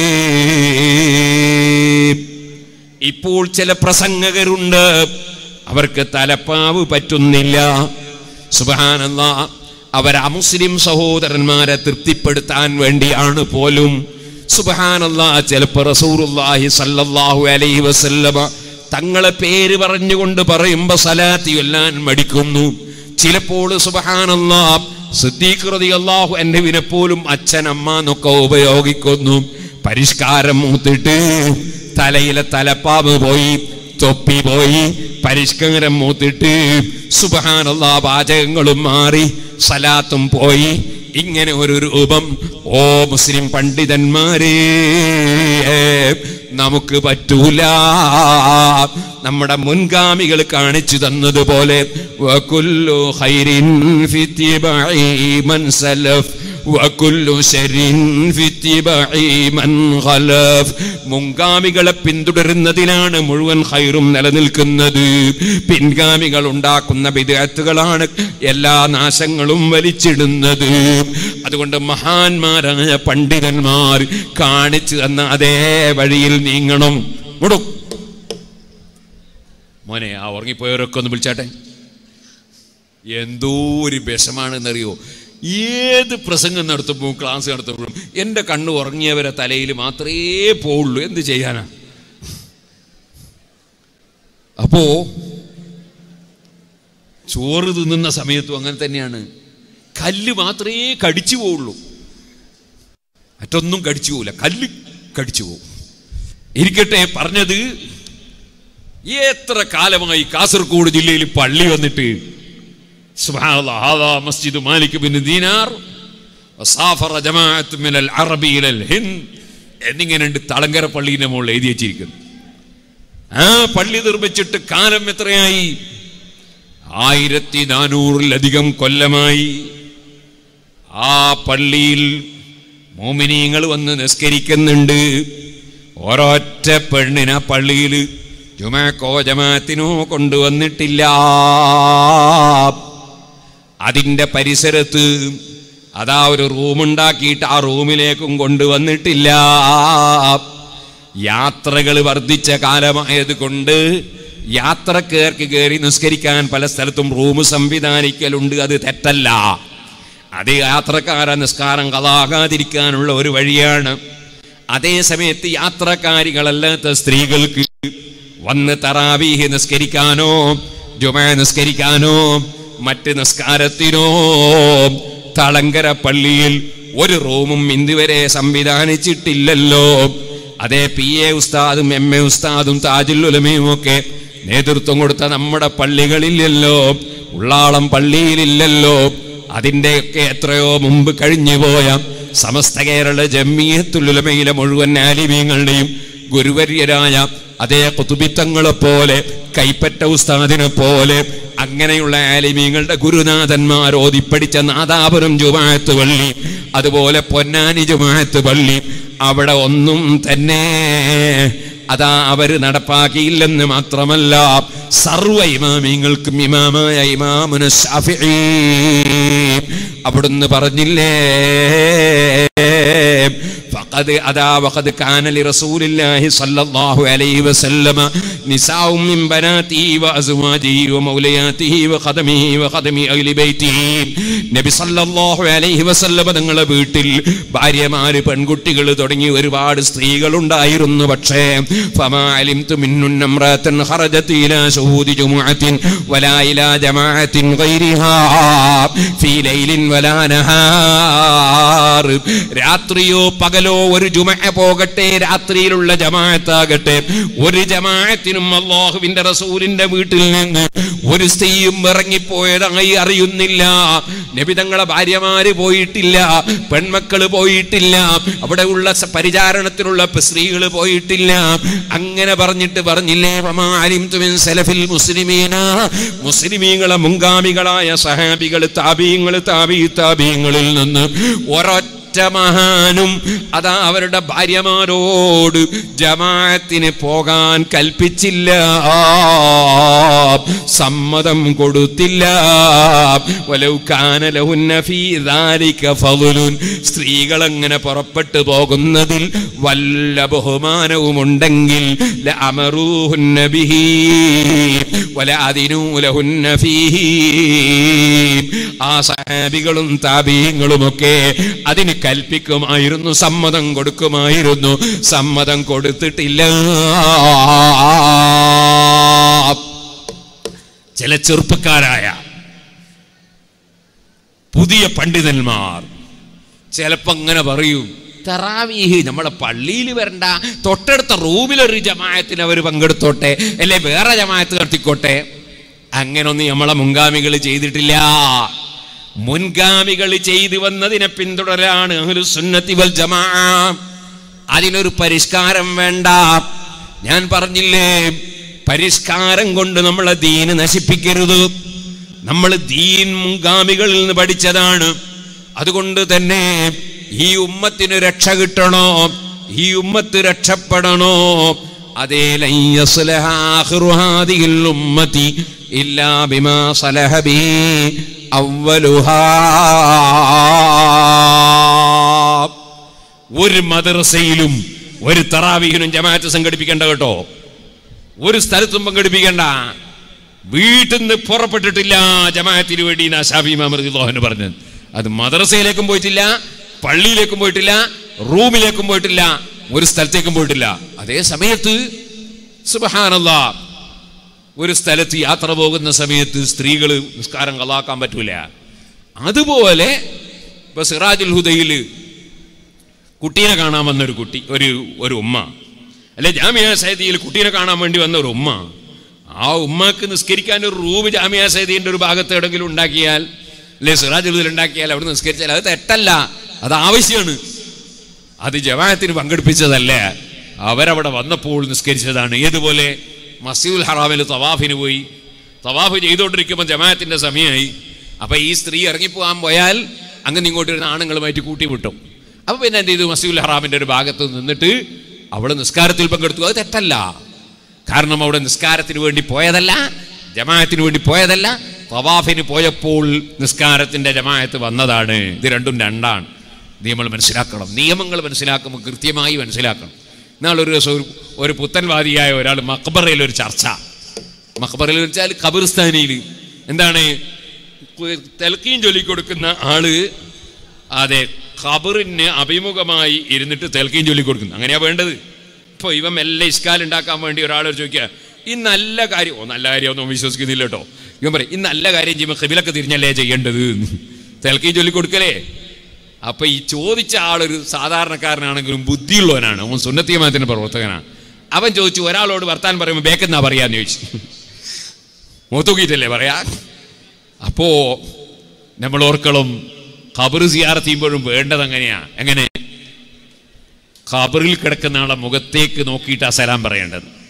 ഇപ്പോൾ ചില പ്രസംഗകരുണ്ട് അവർക്ക് തലപ്പാവ് പറ്റുന്നില്ല സുബാനല്ല അവർ അമുസ്ലിം സഹോദരന്മാരെ തൃപ്തിപ്പെടുത്താൻ വേണ്ടിയാണ് പോലും സുബാനല്ല ചിലപ്പോൾ റസൂറുല്ലാഹി സല്ലല്ലാഹു അലൈഹി വസല്ലമ തങ്ങളെ പേര് പറഞ്ഞുകൊണ്ട് പറയുമ്പോ സലാത്തി എല്ലാം മടിക്കുന്നു ചിലപ്പോൾ സുബഹാനല്ല സിദ്ദീഖ് റളിയല്ലാഹു അൻഹുവിനെ പോലും അച്ഛൻ അമ്മ എന്നൊക്കെ ഉപയോഗിക്കുന്നു പരിഷ്കാരം മൂത്തിട്ട് തലയിലെ തലപ്പാവ് പോയി തൊപ്പി പോയി പരിഷ്കാരം മൂത്തിട്ട് സുബഹാനല്ല വാചകങ്ങളും മാറി സലാത്തും പോയി ഇങ്ങനെ ഒരു രൂപം ഓ മുസ്ലിം പണ്ഡിതന്മാരെ നമുക്ക് പറ്റൂല നമ്മുടെ മുൻഗാമികൾ കാണിച്ചു തന്നതുപോലെ വകുല്ലു ഖൈരിൻ ഫി ഇത്തിബാഇ മൻ സലഫ് വകുല്ലു ശരിൻ ഫി ഇത്തിബാഇ മൻ ഖലഫ് മുൻഗാമികളെ പിന്തുടരുന്നതിനാണ് മുഴുവൻ ഖൈറും നിലനിൽക്കുന്നത് പിൻഗാമികൾ ഉണ്ടാക്കുന്ന വിദഗ്ധകളാണ് എല്ലാ നാശങ്ങളും വലിച്ചിടുന്നത് അതുകൊണ്ട് മഹാന്മാരായ പണ്ഡിതന്മാർ കാണിച്ചു തന്ന അതേ വഴിയിൽ നീങ്ങണം മുടും മോനെ ആ ഉറങ്ങിപ്പോയവരൊക്കെ ഒന്ന് വിളിച്ചാട്ടെ എന്തോ ഒരു വിഷമാണെന്നറിയോ ഏത് പ്രസംഗം നടത്തുമ്പോഴും ക്ലാസ് നടത്തുമ്പോഴും എൻ്റെ കണ്ണ് ഉറങ്ങിയവരെ തലയിൽ മാത്രമേ പോവുള്ളൂ എന്ത് ചെയ്യാനാ അപ്പോ ചോറ് തിന്നുന്ന സമയത്തും അങ്ങനെ തന്നെയാണ് കല്ല് മാത്രമേ കടിച്ചു പോവുള്ളൂ മറ്റൊന്നും കടിച്ചു പോവില്ല കല്ല് കടിച്ചു പോവും ഇരിക്കട്ടെ പറഞ്ഞത് എത്ര കാലമായി കാസർഗോഡ് ജില്ലയിൽ പള്ളി വന്നിട്ട് സുബ്ഹാനല്ലാഹ്, ഹാദാ മസ്ജിദ് മാലിക് ബിൻ ദീനാർ വസാഫറ ജമാഅത്ത് മിനൽ അറബി ഇലൽ ഹിന്ദ് എന്നിങ്ങനെ ഉണ്ട് തളങ്കര പള്ളിയുടെ മുകളിൽ എഴുതി വെച്ചിരിക്കുന്നു ആ പള്ളി നിർമ്മിച്ചിട്ട് കാലം എത്രയായി ആയിരത്തി നാനൂറിലധികം കൊല്ലമായി ആ പള്ളിയിൽ മോമിനിയങ്ങൾ വന്ന് നിസ്കരിക്കുന്നുണ്ട് ഒരൊറ്റ പെണ്ണിനെ ആ പള്ളിയിൽ ജുമാക്കോ ജമാത്തിനോ കൊണ്ടുവന്നിട്ടില്ല അതിൻ്റെ പരിസരത്ത് അതാ ഒരു റൂമുണ്ടാക്കിയിട്ട് ആ റൂമിലേക്കും കൊണ്ടുവന്നിട്ടില്ല യാത്രകൾ വർദ്ധിച്ച കാലമായത് കൊണ്ട് യാത്രക്കാർക്ക് കയറി നിസ്കരിക്കാൻ പല സ്ഥലത്തും റൂം സംവിധാനിക്കലുണ്ട് അത് തെറ്റല്ല അത് യാത്രക്കാരെ നിസ്കാരം കഥാകാതിരിക്കാനുള്ള ഒരു വഴിയാണ് അതേ സമയത്ത് യാത്രക്കാരികളല്ലാത്ത സ്ത്രീകൾക്ക് വന്ന് തറാവീഹ് നിസ്കരിക്കാനോ ജുമ നിസ്കരിക്കാനോ മറ്റ് നിസ്കാരത്തിനോ തളങ്കര പള്ളിയിൽ ഒരു റൂമും ഇന്നുവരെ സംവിധാനിച്ചിട്ടില്ലല്ലോ അതേ പി എ ഉസ്താദും എം എ ഉസ്താദും താജുൽ ഉലമയും ഒക്കെ നേതൃത്വം കൊടുത്ത നമ്മുടെ പള്ളികളില്ലല്ലോ ഉള്ളാളം പള്ളിയിലില്ലല്ലോ അതിൻ്റെയൊക്കെ എത്രയോ മുമ്പ് കഴിഞ്ഞുപോയ സമസ്ത കേരള ജമ്മിയത്തുലുലമയിലെ മുഴുവൻ ആലിമീങ്ങളുടെയും ഗുരുവര്യരായ അതേ കുതുബിത്തങ്ങളെ പോലെ കൈപ്പറ്റ ഉസ്താദിനെ പോലെ അങ്ങനെയുള്ള ആലിമീങ്ങളുടെ ഗുരുനാഥന്മാർ ഓതിപ്പടിച്ച നാദാപുരം ജുമാഅത്ത് പള്ളി അതുപോലെ പൊന്നാനി ജുമാഅത്ത് പള്ളി അവിടെ ഒന്നും തന്നെ അതാ അവര് നടപ്പാക്കിയില്ലെന്ന് മാത്രമല്ല സർവ ഇമാമിങ്ങൾക്കും ഇമാമായ ഇമാമുന ഷാഫിഈ അവിടുന്ന് പറഞ്ഞില്ലേ فقد أدا وقد كان لرسول الله صلى الله عليه وسلم نساء من بناته وأزواجه ومولياته وخدمه وخدم أهل بيته നബി സല്ലല്ലാഹു അലൈഹി വസല്ലമ തങ്ങളുടെ വീട്ടിൽ ഭാര്യമാര് പെൺകുട്ടികൾ തുടങ്ങി ഒരുപാട് സ്ത്രീകൾ ഉണ്ടായിരുന്നു പക്ഷേ ഫമാ അലിംതു മിന്നുന്ന ഇംറാത്തൻ ഖറജത് ഇലാ ശുഹൂദി ജുമുഅത്തിൻ വലാ ഇലാ ജമാഅത്തിൻ ഗൈരിഹാ ഫീ ലൈലിൻ വലാ നഹാർ രാത്രിയോ പകലോ ഒരു ജുമഅ പോകട്ടെ രാത്രിയിലുള്ള ജമാഅത്താകട്ടെ ഒരു ജമാഅത്തിനും അള്ളാഹുവിന്റെ റസൂലിന്റെ വീട്ടിൽ നിന്ന് ഒരു സ്ത്രീയും ഇറങ്ങിപ്പോയതായി അറിയുന്നില്ല നബി തങ്ങളെ ഭാര്യമാര് പോയിട്ടില്ല പെൺമക്കള് പോയിട്ടില്ല അവിടെ ഉള്ള സ- പരിചാരണത്തിനുള്ള സ്ത്രീകൾ പോയിട്ടില്ല അങ്ങനെ പറഞ്ഞിട്ട് പറഞ്ഞില്ലേ വമാ അലിംതു മിൻ സലഫിൽ മുസ്ലിമീന മുസ്ലിമീങ്ങളെ മുൻഗാമികളായ സഹാബികൾ താബീങ്ങൾ താബി താബീങ്ങളിൽ നിന്ന് ഒരൊറ്റ മഹാനും അതാ അവരുടെ ഭാര്യമാരോട് ജമാഅത്തിന് പോകാൻ കൽപ്പിച്ചില്ല സമ്മതം കൊടുത്തില്ല വലൗ കാന ലഹുന്ന ഫീ ദാലിക ഫളലുൻ സ്ത്രീകൾ അങ്ങനെ പുറപ്പെട്ടു പോകുന്നതിൽ വല്ല ബഹുമാനവും ഉണ്ടെങ്കിൽ ലഅമറൂഹുന്ന ബിഹി വലഅദിനൂ ലഹുന്ന ഫീഹി ആ സഹാബികളും താബീങ്ങളുമൊക്കെ അതിന് കൽപ്പിക്കുമായിരുന്നു സമ്മതം കൊടുക്കുമായിരുന്നു സമ്മതം കൊടുത്തിട്ടില്ല ചില ചെറുപ്പക്കാരായ പുതിയ പണ്ഡിതന്മാർ ചിലപ്പോ അങ്ങനെ പറയും തറാവീഹ് നമ്മളെ പള്ളിയിൽ വരണ്ട തൊട്ടടുത്ത റൂമിലൊരു ജമായത്തിന് അവർ പങ്കെടുത്തോട്ടെ അല്ലെ വേറെ ജമായത്ത് നടത്തിക്കോട്ടെ അങ്ങനൊന്നും നമ്മളെ മുൻഗാമികൾ ചെയ്തിട്ടില്ല മുൻഗാമികൾ ചെയ്തു വന്നതിനെ പിന്തുടരാണ് അഹ്ലു സുന്നത്തി വൽ ജമാ അതിനൊരു പരിഷ്കാരം വേണ്ട ഞാൻ പറഞ്ഞില്ലേ പരിഷ്കാരം കൊണ്ട് നമ്മളെ ദീന് നശിപ്പിക്കരുത് നമ്മൾ ദീൻ മുൻഗാമികളിൽ നിന്ന് പഠിച്ചതാണ് അതുകൊണ്ട് തന്നെ ഈ ഉമ്മത്തിന് രക്ഷ കിട്ടണോ ഈ ഉമ്മത്ത് രക്ഷപ്പെടണോ അതേ ലൻ യസ്ലഹ ആഖിറു ഹാദിഹിൽ ഉമ്മത്തി ഇല്ലാ ബിമാ സലഹ ബിഹി അവ്വലുഹാ ഒരു മദ്രസയിലും ഒരു തറാവീഹിനും ജമാഅത്ത് സംഘടിപ്പിക്കേണ്ട കേട്ടോ ഒരു സ്ഥലത്തും പങ്കെടുപ്പിക്കേണ്ട വീട്ടിൽ നിന്ന് പുറപ്പെട്ടിട്ടില്ല ജമാഅത്തിന് വേണ്ടി എന്നാ ഷാഫി മാമർദിഹന് പറഞ്ഞത് അത് മദ്രസയിലേക്കും പോയിട്ടില്ല പള്ളിയിലേക്കും പോയിട്ടില്ല റൂമിലേക്കും പോയിട്ടില്ല ഒരു സ്ഥലത്തേക്കും പോയിട്ടില്ല അതേ സമയത്ത് സുബഹാനല്ലാ ഒരു സ്ഥലത്ത് യാത്ര പോകുന്ന സമയത്ത് സ്ത്രീകൾ നിസ്കാരം കളാക്കാൻ പറ്റൂല അതുപോലെ ഇപ്പൊ സിറാജുൽ ഹുദയിൽ കുട്ടീനെ കാണാൻ വന്ന ഒരു കുട്ടി ഒരു ഒരു ഉമ്മ അല്ലെ ജാമ്യ സൈദിയിൽ കുട്ടീനെ കാണാൻ വേണ്ടി വന്ന ഒരു ഉമ്മ ആ ഉമ്മക്ക് നിസ്കരിക്കാൻ ഒരു റൂം ജാമ്യ സൈദീൻ്റെ ഒരു ഭാഗത്ത് എവിടെങ്കിലും ഉണ്ടാക്കിയാൽ അല്ലെ സിറാജുൽ ഹുദയിൽ ഉണ്ടാക്കിയാൽ അവിടെ നിസ്കരിച്ചാൽ അത് തെറ്റല്ല അത് ആവശ്യമാണ് അത് ജമാഅത്തിന് പങ്കെടുപ്പിച്ചതല്ല അവരവിടെ വന്നപ്പോൾ നിസ്കരിച്ചതാണ് ഏതുപോലെ മസീദുൽ ഹറാമിൽ തവാഫിന് പോയി തവാഫ് ചെയ്തുകൊണ്ടിരിക്കുമ്പോൾ ജമാഅത്തിന്റെ സമയമായി അപ്പൊ ഈ സ്ത്രീ ഇറങ്ങിപ്പോകാൻ പോയാൽ അങ്ങനെ ഇങ്ങോട്ട് ഒരു ആണുങ്ങളുമായിട്ട് കൂട്ടി വിട്ടു അപ്പൊ പിന്നെ എന്ത് ചെയ്തു മസീദുൽ ഹറാമിന്റെ ഒരു ഭാഗത്ത് നിന്നിട്ട് അവള് നിസ്കാരത്തിൽ പങ്കെടുത്തു അത് തെറ്റല്ല കാരണം അവിടെ നിസ്കാരത്തിന് വേണ്ടി പോയതല്ല ജമാഅത്തിന് വേണ്ടി പോയതല്ല തവാഫിന് പോയപ്പോൾ നിസ്കാരത്തിന്റെ ജമാഅത്ത് വന്നതാണ് ഇത് രണ്ടും രണ്ടാണ് നിയമങ്ങൾ മനസ്സിലാക്കണം നിയമങ്ങൾ മനസ്സിലാക്കുമ്പോൾ കൃത്യമായി മനസ്സിലാക്കണം എന്നാളൊരു ദിവസം ഒരു ഒരു പുത്തൻവാദിയായ ഒരാൾ മക്ബറയിൽ ഒരു ചർച്ച മക്ബറയിൽ വെച്ചാൽ ഖബർസ്ഥാനിയിൽ എന്താണ് തെൽക്കീൻ ചൊല്ലി കൊടുക്കുന്ന ആള് അതെ ഖബറിന് അഭിമുഖമായി ഇരുന്നിട്ട് തെൽക്കീൻ ചൊല്ലി കൊടുക്കുന്നു അങ്ങനെയാ വേണ്ടത് ഇപ്പോൾ ഇവൻ മെല്ലെ ഇസ്കാൽ ഉണ്ടാക്കാൻ വേണ്ടി ഒരാളോട് ചോദിക്കുക ഈ നല്ല കാര്യം ഓ നല്ല കാര്യമൊന്നും വിശ്വസിക്കുന്നില്ല കേട്ടോ ഇവൻ പറയും ഈ നല്ല കാര്യം ചെയ്യുമ്പോൾ കബിലൊക്കെ തിരിഞ്ഞല്ലേ ചെയ്യേണ്ടത് തെൽക്കീൻ ചൊല്ലി കൊടുക്കലേ അപ്പൊ ഈ ചോദിച്ച ആളൊരു സാധാരണക്കാരനാണെങ്കിലും ബുദ്ധിയുള്ളവനാണ് അവൻ സുന്നത്തിയമാനത്തിന്റെ പ്രവർത്തകനാണ് അവൻ ചോദിച്ചു ഒരാളോട് വർത്താൻ പറയുമ്പോൾ ബേക്കെന്നാ പറയാന്ന് ചോദിച്ചു മൂത്തൂക്കിയിട്ടല്ലേ പറയാ അപ്പോ നമ്മൾ ഓർക്കണം ഖബർ സിയാറത്ത് ചെയ്യുമ്പോഴും വേണ്ടത് അങ്ങനെയാ എങ്ങനെ ഖബറിൽ കിടക്കുന്ന ആളെ മുഖത്തേക്ക് നോക്കിയിട്ട് ആ സലാം പറയേണ്ടത്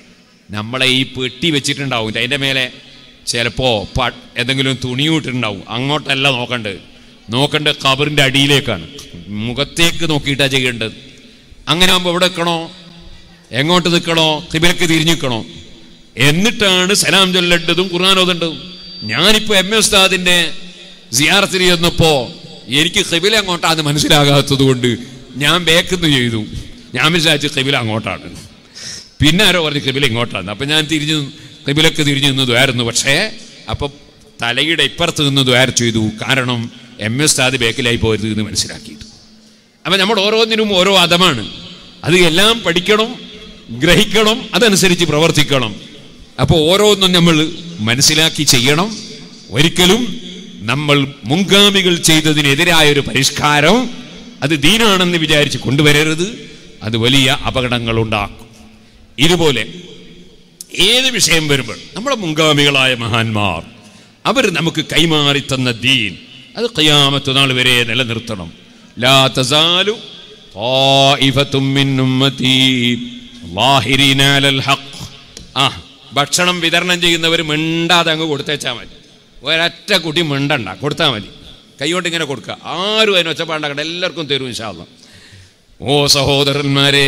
നമ്മളെ ഈ പെട്ടി വെച്ചിട്ടുണ്ടാവും അതിൻ്റെ മേലെ ചിലപ്പോൾ പ എന്തെങ്കിലും തുണിയിട്ടിട്ടുണ്ടാവും അങ്ങോട്ടല്ല നോക്കണ്ടത് നോക്കേണ്ടത് കബറിൻ്റെ അടിയിലേക്കാണ് മുഖത്തേക്ക് നോക്കിയിട്ടാണ് ചെയ്യേണ്ടത് അങ്ങനെ ആകുമ്പോൾ എവിടെ നിൽക്കണോ എങ്ങോട്ട് നിൽക്കണോ കിബിലക്ക് തിരിഞ്ഞു നിൽക്കണോ എന്നിട്ടാണ് സലാം ചൊല്ലേണ്ടതും ഖുർആൻ ഓതേണ്ടതും ഞാനിപ്പോൾ എം എ ഉസ്താദിൻ്റെ സിയാറത്തിൽ ചെന്നപ്പോൾ എനിക്ക് കിബില അങ്ങോട്ടാന്ന് മനസ്സിലാകാത്തത് കൊണ്ട് ഞാൻ ബേക്കെന്ന് ചെയ്തു ഞാൻ വിചാരിച്ചു കിബില അങ്ങോട്ടാണ് പിന്നെ ആരോ പറഞ്ഞു കിബില ഇങ്ങോട്ടാണ് അപ്പം ഞാൻ തിരിഞ്ഞു കിബിലക്ക് തിരിഞ്ഞു നിന്ന് ദ്വാരുന്നു പക്ഷേ അപ്പം തലയുടെ ഇപ്പുറത്ത് നിന്ന് ദ്വാര ചെയ്തു കാരണം എം എസ് ഉസ്താദ് ബേക്കിലായി പോയത് എന്ന് മനസ്സിലാക്കിയിട്ട് അപ്പം നമ്മൾ ഓരോന്നിനും ഓരോ അതമാണ് അത് എല്ലാം പഠിക്കണം ഗ്രഹിക്കണം അതനുസരിച്ച് പ്രവർത്തിക്കണം അപ്പോൾ ഓരോന്നും നമ്മൾ മനസ്സിലാക്കി ചെയ്യണം ഒരിക്കലും നമ്മൾ മുൻഗാമികൾ ചെയ്തതിനെതിരായ ഒരു പരിഷ്കാരം അത് ദീനാണെന്ന് വിചാരിച്ച് കൊണ്ടുവരരുത് അത് വലിയ അപകടങ്ങൾ ഉണ്ടാക്കും ഇതുപോലെ ഏത് വിഷയം വരുമ്പോൾ നമ്മുടെ മുൻഗാമികളായ മഹാന്മാർ അവർ നമുക്ക് കൈമാറി തന്ന ദീൻ അത് ഖിയാമത്ത് നാൾ വരെ നിലനിർത്തണം ലാ തസാലു ത്വാഇഫത്തും മിൻ ഉമ്മത്തി ളാഹിരീന അലൽ ഹഖ് ആ ഭക്ഷണം വിതരണം ചെയ്യുന്നവർ മിണ്ടാതെ അങ്ങ് കൊടുത്തേച്ചാൽ മതി ഒരൊറ്റ കുട്ടി മിണ്ടണ്ട കൊടുത്താൽ മതി കൈകൊണ്ട് ഇങ്ങനെ കൊടുക്കുക ആരും അതിന് ഒച്ചപ്പാണ്ടാക്കണ്ട എല്ലാവർക്കും തരും ഇൻഷാല്ല ഓ സഹോദരന്മാരെ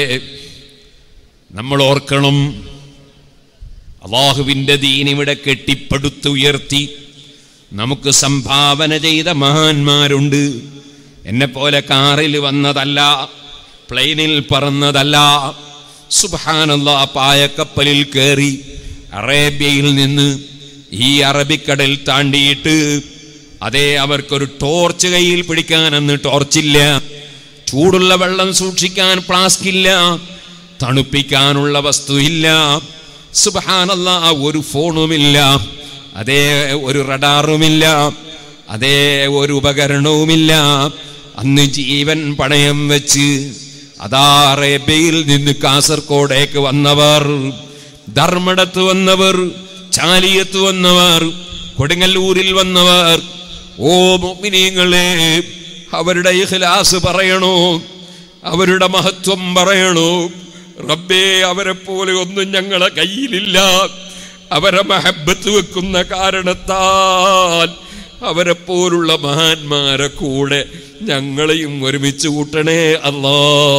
നമ്മൾ ഓർക്കണം അള്ളാഹുവിൻ്റെ ദീൻ ഇവിടെ കെട്ടിപ്പടുത്തുയർത്തി നമുക്ക് സംഭാവന ചെയ്ത മഹാന്മാരുണ്ട് എന്നെ പോലെ കാറിൽ വന്നതല്ല പ്ലെയിനിൽ പറന്നതല്ല സുബാനല്ല പായക്കപ്പലിൽ കയറി അറേബ്യയിൽ നിന്ന് ഈ അറബിക്കടൽ താണ്ടിയിട്ട് അതേ അവർക്കൊരു ടോർച്ച് കയ്യിൽ പിടിക്കാൻ അന്ന് ടോർച്ചില്ല ചൂടുള്ള വെള്ളം സൂക്ഷിക്കാൻ ഫ്ലാസ്ക് ഇല്ല തണുപ്പിക്കാനുള്ള വസ്തുവില്ല സുബാനല്ല ഒരു ഫോണുമില്ല അതേ ഒരു റഡാറുമില്ല അതേ ഒരു ഉപകരണവുമില്ല അന്ന് ജീവൻ പണയം വെച്ച് അതാ അറേബ്യയിൽ നിന്ന് കാസർഗോഡേക്ക് വന്നവർ ധർമ്മടത്ത് വന്നവർ ചാലിയത്ത് വന്നവർ കൊടുങ്ങല്ലൂരിൽ വന്നവർ ഓ മുഅ്മിനീങ്ങളെ അവരുടെ ഇഖ്ലാസ് പറയണോ അവരുടെ മഹത്വം പറയണോ റബ്ബേ അവരെ പോലെ ഒന്നും ഞങ്ങളെ കയ്യിലില്ല അവരെ മഹബത്ത് വെക്കുന്ന കാരണത്താൽ അവരെ പോലുള്ള മഹാന്മാരെ കൂടെ ഞങ്ങളെയും ഒരുമിച്ച് കൂട്ടണേ അല്ലാ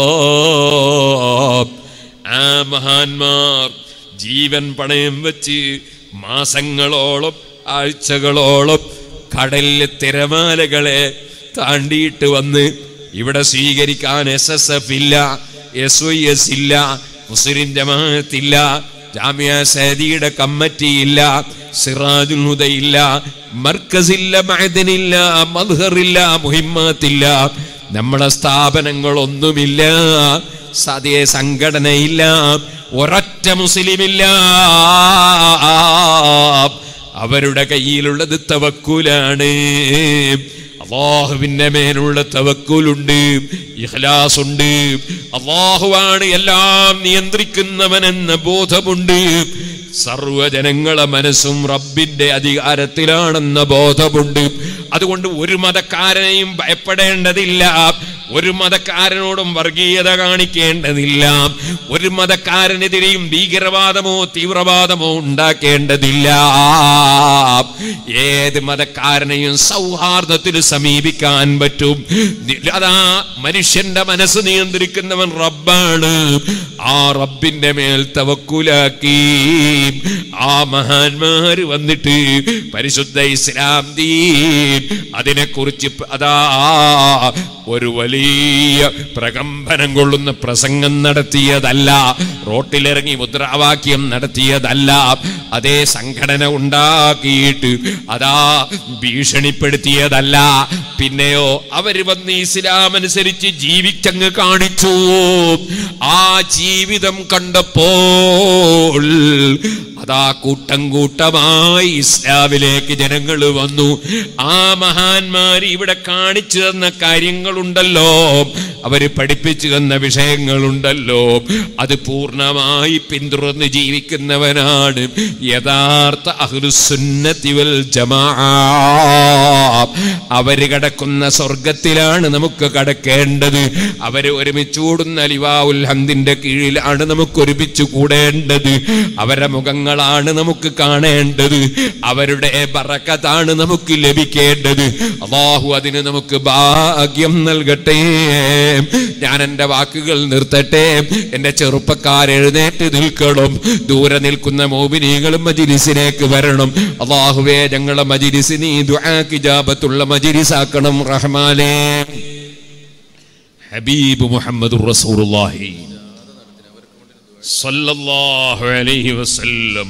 ആ മഹാന്മാർ ജീവൻ പണയം വെച്ച് മാസങ്ങളോളം ആഴ്ചകളോളം കടലിലെ തിരമാലകളെ താണ്ടിയിട്ട് വന്ന് ഇവിടെ സ്വീകരിക്കാൻ എസ് എസ് എഫ് ഇല്ല എസ് വൈ എസ് ഇല്ല മുസ്ലിം ജമാഅത്തില്ല ജാമ്യ സേദിയുടെ കമ്മിറ്റി ഇല്ല സിറാജുൽ ഹുദയില്ല മർക്കസില്ല മഅദനില്ല മദ്ഹറില്ല മുഹിമ്മത്തില്ല നമ്മുടെ സ്ഥാപനങ്ങളൊന്നുമില്ല സതേ സംഘടനയില്ല ഒരൊറ്റ മുസ്ലിമില്ല അവരുടെ കയ്യിലുള്ളത് തവക്കുലാണ് അള്ളാഹുവിന്റെ മേലുള്ള തവക്കുലുണ്ട് ഇഖ്ലാസ് ഉണ്ട് അള്ളാഹുവാണ് എല്ലാം നിയന്ത്രിക്കുന്നവനെന്ന ബോധമുണ്ട് സർവജനങ്ങളെ മനസ്സും റബ്ബിന്റെ അധികാരത്തിലാണെന്ന ബോധമുണ്ട് അതുകൊണ്ട് ഒരു മതക്കാരനെയും ഭയപ്പെടേണ്ടതില്ല ഒരു മതക്കാരനോടും വർഗീയത കാണിക്കേണ്ടതില്ല ഒരു മതക്കാരനെതിരെയും ഭീകരവാദമോ തീവ്രവാദമോ ഉണ്ടാക്കേണ്ടതില്ല ഏത് മതക്കാരനെയും സൗഹാർദ്ദത്തിൽ സമീപിക്കാൻ പറ്റും അതാ മനുഷ്യന്റെ മനസ്സ് നിയന്ത്രിക്കുന്നവൻ റബ്ബാണ് ആ റബ്ബിന്റെ മേൽ തവക്കുലാക്കി ആ മഹാന്മാര് വന്നിട്ട് പരിശുദ്ധ ഇസ്ലാം ദീൻ അതിനെക്കുറിച്ച് അതാ ഒരു വലിയ പ്രകമ്പനം കൊള്ളുന്ന പ്രസംഗം നടത്തിയതല്ല റോട്ടിലിറങ്ങി മുദ്രാവാക്യം നടത്തിയതല്ല അതേ സംഘടന ഉണ്ടാക്കിയിട്ട് അതാ ഭീഷണിപ്പെടുത്തിയതല്ല പിന്നെയോ അവര് വന്ന് ഇസ്ലാം അനുസരിച്ച് ജീവിച്ചങ്ങ് കാണിച്ചു ആ ജീവിതം കണ്ടപ്പോൾ അതാ കൂട്ടം കൂട്ടമായി ഇസ്ലാമിലേക്ക് ജനങ്ങൾ വന്നു ആ മഹാന്മാർ ഇവിടെ കാണിച്ചു തന്ന കാര്യങ്ങളുണ്ടല്ലോ അവര് പഠിപ്പിച്ചു തന്ന വിഷയങ്ങളുണ്ടല്ലോ അത് പൂർണ്ണമായി പിന്തുടർന്ന് ജീവിക്കുന്നവനാണ് യഥാർത്ഥ അഹ്ലുസുന്നത്തി വൽ ജമാ അവര് കടക്കുന്ന സ്വർഗത്തിലാണ് നമുക്ക് കടക്കേണ്ടത് അവര് ഒരുമിച്ച് കൂടുന്ന ലിവാഉൽ ഹന്ദിന്റെ കീഴിലാണ് നമുക്ക് ഒരുമിച്ച് കൂടേണ്ടത് അവരുടെ മുഖങ്ങളാണ് നമുക്ക് കാണേണ്ടത് അവരുടെ ബറക്കത്താണ് നമുക്ക് ലഭിക്കേണ്ടത് അള്ളാഹു അതിന് നമുക്ക് ഭാഗ്യം നൽകട്ടെ ഞാൻ എൻ്റെ വാക്കുകൾ നിർത്തട്ടെ എൻ്റെ ചെറുപ്പക്കാർ എഴുന്നേറ്റ് നിൽക്കണം ദൂരെ നിൽക്കുന്ന മോബിനികളും മജിലിസിലേക്ക് വരണം അള്ളാഹുവേ ഞങ്ങളെ മജിലിസ് നീ ദുആക്കിജാബത്തുള്ള മജിലിസാക്കണം റഹ്മാനേ ഹബീബ് മുഹമ്മദ് റസൂലുള്ളാഹി സല്ലല്ലാഹു അലൈഹി വസല്ലം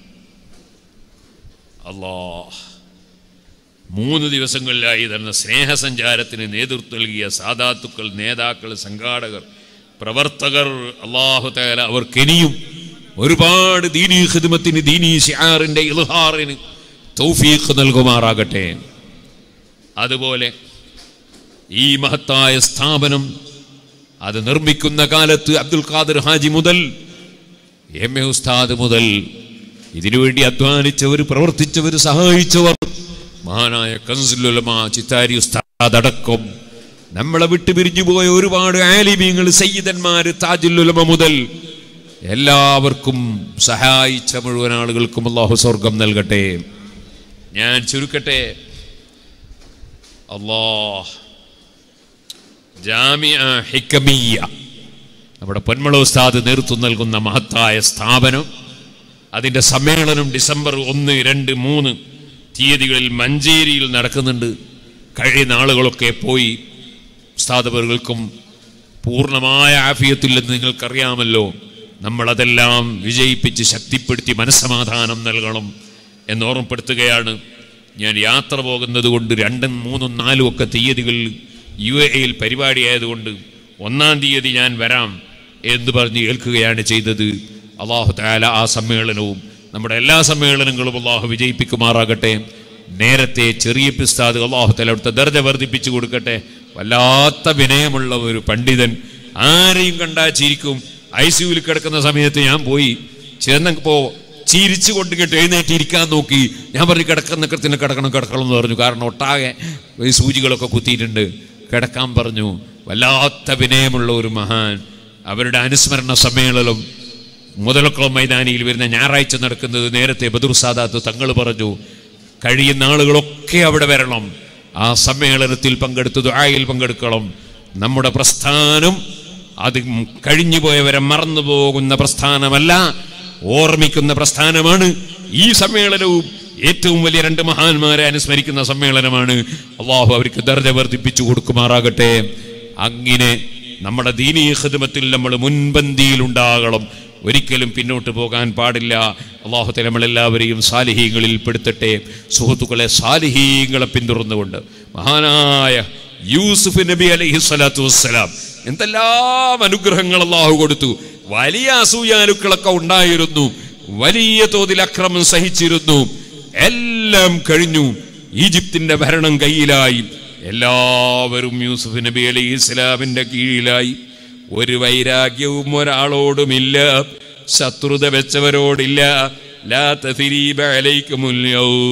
അല്ലാഹ് മൂന്ന് ദിവസങ്ങളിലായി തന്നെ സ്നേഹസഞ്ചാരത്തിന് നേതൃത്വം നൽകിയ സാധാത്തുക്കൾ നേതാക്കൾ സംഘാടകർ പ്രവർത്തകർ അള്ളാഹു തആല അവർക്കിനിയും ഒരുപാട് ദീനീ ഖിദ്മത്തിന് ദീനീ ഷിആറിന്റെ ഇൽഹാറിന് തൗഫീഖ് നൽകുമാറാകട്ടെ അതുപോലെ ഈ മഹത്തായ സ്ഥാപനം അത് നിർമ്മിക്കുന്ന കാലത്ത് അബ്ദുൽ ഖാദർ ഹാജി മുതൽ എം എ ഉസ്താദ് മുതൽ ഇതിനുവേണ്ടി അധ്വാനിച്ചവർ പ്രവർത്തിച്ചവർ സഹായിച്ചവർ മഹാനായ കൻസുലുലമ ചിത്താരി ഉസ്താദ് അടക്കം നമ്മളെ വിട്ടു പിരിഞ്ഞു പോയ ഒരുപാട് ആലിമീങ്ങൾ സയ്യിദന്മാര് താജുലുലമ മുതൽ എല്ലാവർക്കും സഹായിച്ച മുഴുവൻ ആളുകൾക്കും അള്ളാഹു സ്വർഗം നൽകട്ടെ ഞാൻ ചുരുക്കട്ടെ അള്ളാഹ് ജാമിയ ഹിക്കമിയ നമ്മുടെ പൊന്മള ഉസ്താദ് നേതൃത്വം നൽകുന്ന മഹത്തായ സ്ഥാപനം അതിൻ്റെ സമ്മേളനം ഡിസംബർ ഒന്ന് രണ്ട് മൂന്ന് തീയതികളിൽ മഞ്ചേരിയിൽ നടക്കുന്നുണ്ട് കഴിയുന്ന ആളുകളൊക്കെ പോയി ഉസ്താദവറുകൾക്കും പൂർണ്ണമായ ആഫിയത്തില്ലെന്ന് നിങ്ങൾക്കറിയാമല്ലോ നമ്മളതെല്ലാം വിജയിപ്പിച്ച് ശക്തിപ്പെടുത്തി മനസ്സമാധാനം നൽകണം എന്ന് ഓർമ്മപ്പെടുത്തുകയാണ് ഞാൻ യാത്ര പോകുന്നത് കൊണ്ട് രണ്ടും മൂന്നും നാലും ഒക്കെ തീയതികളിൽ യു എയിൽ പരിപാടിയായതുകൊണ്ട് ഒന്നാം തീയതി ഞാൻ വരാം എന്ന് പറഞ്ഞ് ഏൽക്കുകയാണ് ചെയ്തത് അള്ളാഹു താല ആ സമ്മേളനവും നമ്മുടെ എല്ലാ സമ്മേളനങ്ങളും അള്ളാഹു വിജയിപ്പിക്കുമാറാകട്ടെ നേരത്തെ ചെറിയ പിസ്താദ് അള്ളാഹു താല അവിടുത്തെ ദർജ വർദ്ധിപ്പിച്ചു കൊടുക്കട്ടെ വല്ലാത്ത വിനയമുള്ള ഒരു പണ്ഡിതൻ ആരെയും കണ്ടാ ചിരിക്കും ഐ സിയുവിൽ കിടക്കുന്ന സമയത്ത് ഞാൻ പോയി ചെന്നപ്പോ ചിരിച്ചു കൊണ്ട് ഇങ്ങോട്ട് എഴുന്നേറ്റ് ഇരിക്കാൻ നോക്കി ഞാൻ പറഞ്ഞു കിടക്കുന്ന കൃത്യത്തിന് കിടക്കണം കിടക്കണം എന്ന് പറഞ്ഞു കാരണം ഒട്ടാകെ ഈ സൂചികളൊക്കെ കുത്തിയിട്ടുണ്ട് കിടക്കാൻ പറഞ്ഞു വല്ലാത്ത വിനയമുള്ള ഒരു മഹാൻ അവരുടെ അനുസ്മരണ സമ്മേളനം മുതലക്കുളം മൈതാനിയിൽ വരുന്ന ഞായറാഴ്ച നടക്കുന്നത് നേരത്തെ ബദുർ സാദാത്ത് തങ്ങൾ പറഞ്ഞു കഴിയുന്ന ആളുകളൊക്കെ അവിടെ വരണം ആ സമ്മേളനത്തിൽ പങ്കെടുത്ത് ദുആയിൽ പങ്കെടുക്കണം നമ്മുടെ പ്രസ്ഥാനം അത് കഴിഞ്ഞു പോയവരെ മറന്നു പോകുന്ന പ്രസ്ഥാനമല്ല ഓർമ്മിക്കുന്ന പ്രസ്ഥാനമാണ് ഈ സമ്മേളനവും ഏറ്റവും വലിയ രണ്ട് മഹാന്മാരെ അനുസ്മരിക്കുന്ന സമ്മേളനമാണ് അള്ളാഹു അവർക്ക് ദർജ വർദ്ധിപ്പിച്ചു കൊടുക്കുമാറാകട്ടെ അങ്ങനെ നമ്മുടെ ദീനീ ഖിദ്മത്തിൽ നമ്മൾ മുൻപന്തിയിൽ ഉണ്ടാകണം ഒരിക്കലും പിന്നോട്ട് പോകാൻ പാടില്ല അള്ളാഹു നമ്മളെല്ലാവരെയും സാലിഹീങ്ങളിൽ പെടുത്തട്ടെ സുഹൃത്തുക്കളെ സാലിഹീങ്ങളെ പിന്തുടർന്നുകൊണ്ട് മഹാനായ യൂസുഫ് നബി അലൈഹി സ്വലാത്തു വസ്സലാം എന്തെല്ലാം അനുഗ്രഹങ്ങൾ അള്ളാഹു കൊടുത്തു വലിയ അസൂയാലുക്കളൊക്കെ ഉണ്ടായിരുന്നു വലിയ തോതിൽ അക്രമം സഹിച്ചിരുന്നു എല്ലാം കഴിഞ്ഞു ഈജിപ്തിന്റെ ഭരണം കയ്യിലായി എല്ലാവരും യൂസുഫ് നബി അലൈഹി ഇസ്ലാമിന്റെ കീഴിലായി ഒരു വൈരാഗ്യവും ഒരാളോടുമില്ല ശത്രുത വെച്ചവരോടില്ല ലാ തഥരീബ അലൈക്കുമുൽ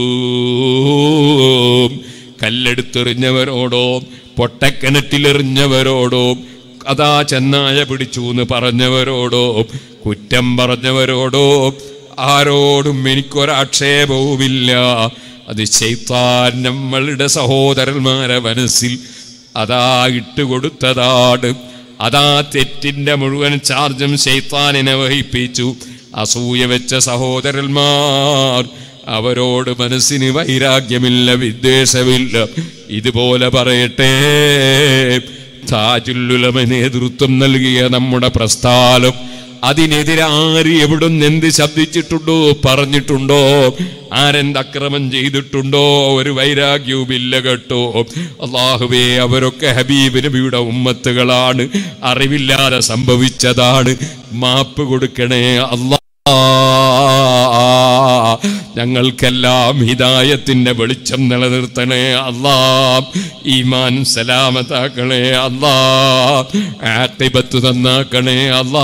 യൗം. കല്ലെടുത്തെറിഞ്ഞവരോടോ പൊട്ടക്കിണറ്റിലെറിഞ്ഞവരോടോ അതാ ചെന്നായ പിടിച്ചു എന്ന് പറഞ്ഞവരോടോ കുറ്റം പറഞ്ഞവരോടോ ആരോടും എനിക്കൊരാക്ഷേപവുമില്ല അത് ചെയ്ത്താൻ നമ്മളുടെ സഹോദരന്മാരെ മനസ്സിൽ അതാ ഇട്ടുകൊടുത്തതാണ് അതാ തെറ്റിന്റെ മുഴുവൻ ചാർജും ശൈത്താനിനെ വഹിപ്പിച്ചു അസൂയ വെച്ച സഹോദരന്മാർ അവരോട് മനസ്സിന് വൈരാഗ്യമില്ല വിദ്വേഷമില്ല ഇതുപോലെ പറയട്ടെ താജുല്ലുലമ നേതൃത്വം നൽകിയ നമ്മുടെ പ്രസ്ഥാനം അതിനെതിരെ ആര് എവിടുന്ന് എന്ത് ശബ്ദിച്ചിട്ടുണ്ടോ പറഞ്ഞിട്ടുണ്ടോ ആരെന്ത് അക്രമം ചെയ്തിട്ടുണ്ടോ ഒരു വൈരാഗ്യവുമില്ല കേട്ടോ അള്ളാഹുവേ അവരൊക്കെ ഹബീബ് നബിയുടെ ഉമ്മത്തുകളാണ് അറിവില്ലാതെ സംഭവിച്ചതാണ് മാപ്പ് കൊടുക്കണേ അല്ലാ ഞങ്ങൾക്കെല്ലാം ഹിദായത്തിന്റെ വെളിച്ചം നിലനിർത്തണേ അല്ലാ ഈമാൻ സലാമത്താക്കണേ അല്ലാ ആക്കിബത്ത് നന്നാക്കണേ അല്ലാ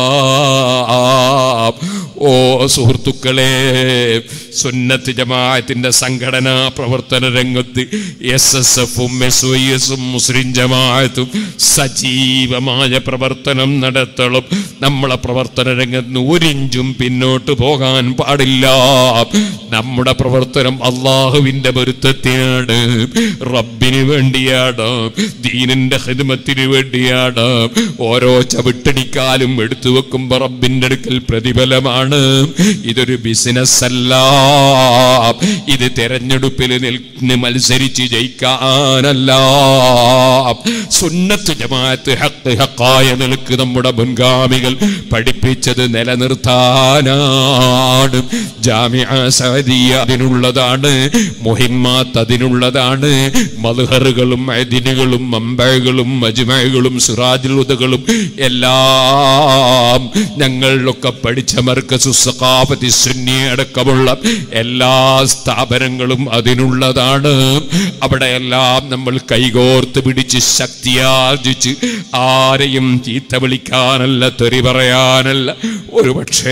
ഓ സുഹൃത്തുക്കളെ സുന്നത്ത് ജമാഅത്തിന്റെ സംഘടനാ പ്രവർത്തന രംഗത്ത് എസ് എസ് എഫും എസ് വൈ എസും മുസ്ലിം ജമാഅത്തും സജീവമായ പ്രവർത്തനം നടത്തണം നമ്മളെ പ്രവർത്തന രംഗത്ത് ഒരിഞ്ചും പിന്നോട്ട് പോകാൻ പാടില്ല നമ്മുടെ പ്രവർത്തനം അള്ളാഹുവിന്റെ പൊരുത്തത്തിനാണ് റബ്ബിന് വേണ്ടിയാണ് ദീനിന്റെ ഹിദ്മത്തിന് വേണ്ടിയാണ് ഓരോ ചവിട്ടടിക്കാലും എടുത്തു വെക്കുമ്പോ റബ്ബിന്റെ അടുക്കൽ പ്രതിഫലമാണ് ഇതൊരു ബിസിനസ് അല്ല ഇത് തെരഞ്ഞെടുപ്പിൽ നിന്ന് മത്സരിച്ച് ജയിക്കാനല്ല സുന്നത്ത് ജമാഅത്ത് ഹക്ക് ഹക്കായ നിലക്ക് നമ്മുടെ മുൻഗാമികൾ പഠിപ്പിച്ചത് നിലനിർത്താനാണ് ജാമിഅ സഅദിയ അതിനുള്ളതാണ് മുഹിമ്മാത്ത് അതിനുള്ളതാണ് മൽഹറുകളും അദിനുകളും മമ്പകളും മജ്മകളും സിറാജുൽ ഉദകളും എല്ലാം ഞങ്ങളിലൊക്കെ പഠിച്ച മർക്കസു സഖാഫത്തി സുന്നി അടക്കമുള്ള എല്ലാ സ്ഥാപനങ്ങളും അതിനുള്ളതാണ് അവിടെയെല്ലാം നമ്മൾ കൈകോർത്ത് പിടിച്ച് ശക്തിയാർജിച്ച് ആരെയും ചീത്ത വിളിക്കാനല്ല തെറി പറയാനല്ല ഒരു പക്ഷേ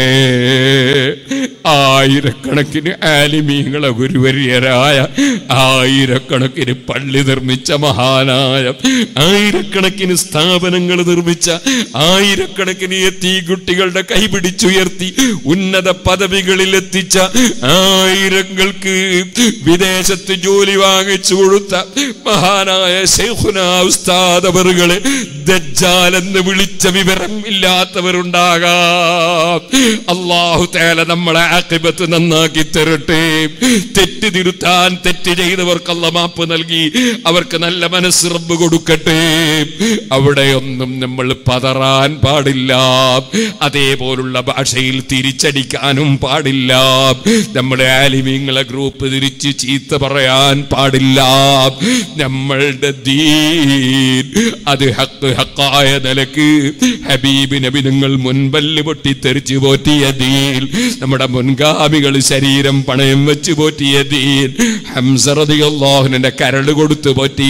ആയിരക്കണക്കിന് ആലിമീങ്ങളെ ഗുരുവര്യരായ ആയിരക്കണക്കിന് പള്ളി നിർമ്മിച്ച മഹാനായ ആയിരക്കണക്കിന് സ്ഥാപനങ്ങൾ നിർമ്മിച്ച ആയിരക്കണക്കിന് എത്തി കുട്ടികളുടെ കൈപിടിച്ചുയർത്തി ഉന്നത പദവികളിൽ എത്തിച്ച ആയിരങ്ങൾക്ക് വിദേശത്ത് ജോലി വാങ്ങിച്ചു കൊടുത്ത മഹാനായ ശൈഖുന ഉസ്താദ് അവറുകളെ ദജ്ജാൽ എന്ന് വിളിച്ച വിവരം ഇല്ലാത്തവരുണ്ടാകാം അള്ളാഹു തേല നമ്മളെ ആക്കിബത്ത് നന്നാക്കി തരട്ടെ തെറ്റ് തിരുത്താൻ തെറ്റ് ചെയ്തവർക്ക് അല്ല മാപ്പ് നൽകി അവർക്ക് നല്ല മനസ്സ് റബ്ബ് കൊടുക്കട്ടെ അവിടെയൊന്നും നമ്മൾ പതറാൻ പാടില്ല അതേപോലുള്ള ഭാഷയിൽ തിരിച്ചടിക്കാനും പാടില്ല നമ്മുടെ ആലിമീങ്ങളെ ഗ്രൂപ്പ് തിരിച്ച് ചീത്ത പറയാൻ പാടില്ല നമ്മളുടെ ദീൻ അത് ഹക്ക് ഹക്കായ നിലക്ക് ഹബീബ് നബി നിങ്ങൾ മുൻപല്ല് പൊട്ടി തെറിച്ചു പോറ്റിയ ദീൻ നമ്മുടെ മുൻഗാമികൾ ശരീരം പണയം വെച്ച് പോറ്റിയ ദീൻ ഹംസറതിയല്ലാഹുവിന്റെ കരട് കൊടുത്ത് പോറ്റിയ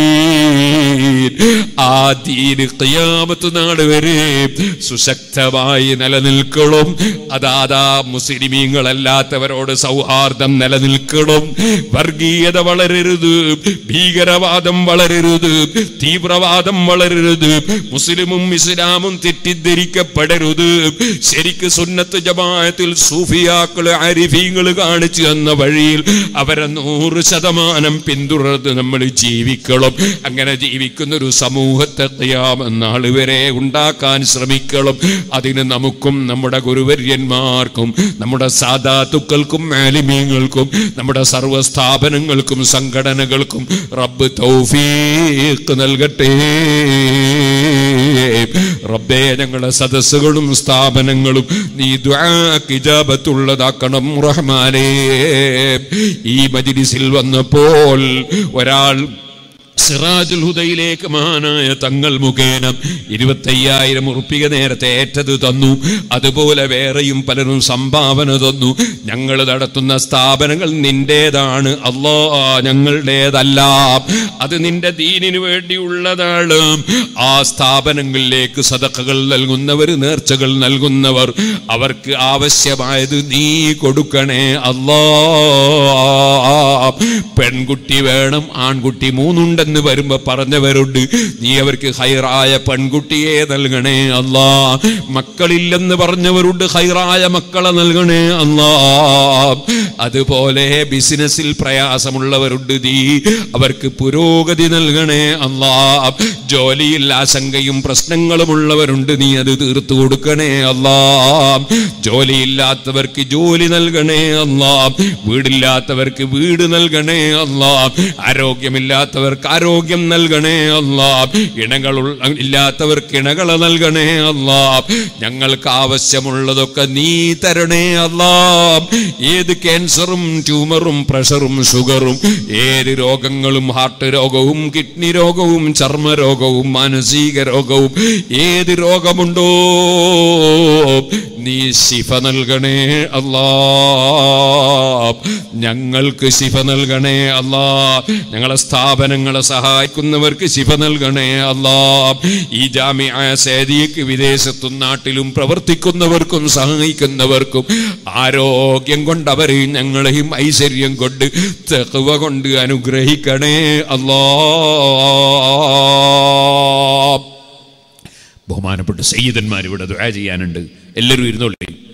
ദീൻ ആ ദീന് ഖിയാമത്ത് നാട് വരെ സുശക്തമായി നിലനിൽക്കണം അതാതാ മുസ്ലിമീങ്ങളല്ലാത്തവരോട് സൗഹാർദ്ദം നിലനിൽക്കണം വർഗീയത വളരരുത് ഭീകരവാദം വളരരുത് തീവ്രവാദം വളരരുത് മുസ്ലിമും ഇസ്ലാമും തെറ്റിദ്ധരിക്കപ്പെടരുത് ശരിക്ക് സുന്നത്ത് ജമാഅത്തിൽ സൂഫിയാക്കള് അരിഫീങ്ങള് കാണിച്ചു തന്ന വഴിയിൽ അവരെ നൂറ് ശതമാനം പിന്തുടർന്ന് നമ്മൾ ജീവിക്കണം അങ്ങനെ ജീവിക്കുന്ന ഒരു സമൂഹത്തെ ഖിയാമത്ത് വരെ ഉണ്ടാക്കാൻ ശ്രമിക്കണം അതിന് നമുക്കും നമ്മുടെ ഗുരുവര്യന്മാർക്കും നമ്മുടെ സാധാത്തുക്കൾക്കും ആലിമീങ്ങൾക്കും നമ്മുടെ സർവ്വ സ്ഥാപനങ്ങൾക്കും സംഘടനകൾക്കും റബ്ബ് തൗഫീഖ് നൽകട്ടെ റബ്ബേ ഞങ്ങളുടെ സദസ്സുകളും സ്ഥാപനങ്ങളും നീ ദുആക്ക് ഇജാബത്തുള്ളതാക്കണം റഹ്മാനേ ഈ മജ്ലിസിൽ വന്നപ്പോൾ ഒരാൾ സിറാജുൽ ഹുദയിലേക്ക് മഹാനായ തങ്ങൾ മുഖേന ഇരുപത്തയ്യായിരം ഉറുപ്പിക നേരത്തെ ഏറ്റത് തന്നു അതുപോലെ വേറെയും പലരും സംഭാവന തന്നു ഞങ്ങൾ നടത്തുന്ന സ്ഥാപനങ്ങൾ നിന്റേതാണ് അല്ലാ ഞങ്ങളുടേതല്ല അത് നിന്റെ ദീനിനു വേണ്ടിയുള്ളതാണ് ആ സ്ഥാപനങ്ങളിലേക്ക് സദക്കകൾ നൽകുന്നവർ നേർച്ചകൾ നൽകുന്നവർ അവർക്ക് ആവശ്യമായത് നീ കൊടുക്കണേ അല്ലാ പെൺകുട്ടി വേണം ആൺകുട്ടി മൂന്നുണ്ടെന്ന് വരുമ്പോ പറഞ്ഞവരുണ്ട് നീ അവർക്ക് ഹൈറായ പെൺകുട്ടിയെ നൽകണേ അല്ലാ മക്കളില്ലെന്ന് പറഞ്ഞവരുണ്ട് ഹൈറായ മക്കളെ നൽകണേ അല്ലാ അതുപോലെ ബിസിനസ്സിൽ പ്രയാസമുള്ളവരുണ്ട് നീ അവർക്ക് പുരോഗതി നൽകണേ അല്ലാ ജോലിയിൽ ആശങ്കയും പ്രശ്നങ്ങളും ഉള്ളവരുണ്ട് നീ അത് തീർത്തു കൊടുക്കണേ അല്ലാ ജോലിയില്ലാത്തവർക്ക് ജോലി നൽകണേ അല്ലാ വീടില്ലാത്തവർക്ക് വീട് നൽകണേ അല്ലാ ആരോഗ്യമില്ലാത്തവർക്ക് ആരോഗ്യം നൽകണേ അല്ലാ ഇണകൾ ഇല്ലാത്തവർക്ക് ഇണകളെ നൽകണേ അല്ലാ ഞങ്ങൾക്ക് ആവശ്യമുള്ളതൊക്കെ നീ തരണേ അല്ലാ ഏത് ക്യാൻസറും ട്യൂമറും പ്രഷറും ഷുഗറും ഏത് രോഗങ്ങളും ഹാർട്ട് രോഗവും കിഡ്നി രോഗവും ചർമ്മ രോഗവും മാനസിക രോഗവും ഏത് രോഗമുണ്ടോ നീ ശിഫ നൽകണേ അല്ലാ ഞങ്ങൾക്ക് ശിഫ നൽകണേ അല്ലാ ഞങ്ങളെ സ്ഥാപനങ്ങളെ സഹായിക്കുന്നവർക്ക് ശിഫ നൽകണേ അല്ലാ ഈ ജാമ്യ സേദിയക്ക് വിദേശത്തും നാട്ടിലും പ്രവർത്തിക്കുന്നവർക്കും സഹായിക്കുന്നവർക്കും ആരോഗ്യം കൊണ്ട് അവരെയും ഞങ്ങളെയും ഐശ്വര്യം കൊണ്ട് തെക്കുവ കൊണ്ട് അനുഗ്രഹിക്കണേ അല്ലാ ബഹുമാനപ്പെട്ട സയ്യിദന്മാർ ഇവിടെ ദുആ ചെയ്യാനുണ്ട് എല്ലാവരും ഇരുന്നോളേ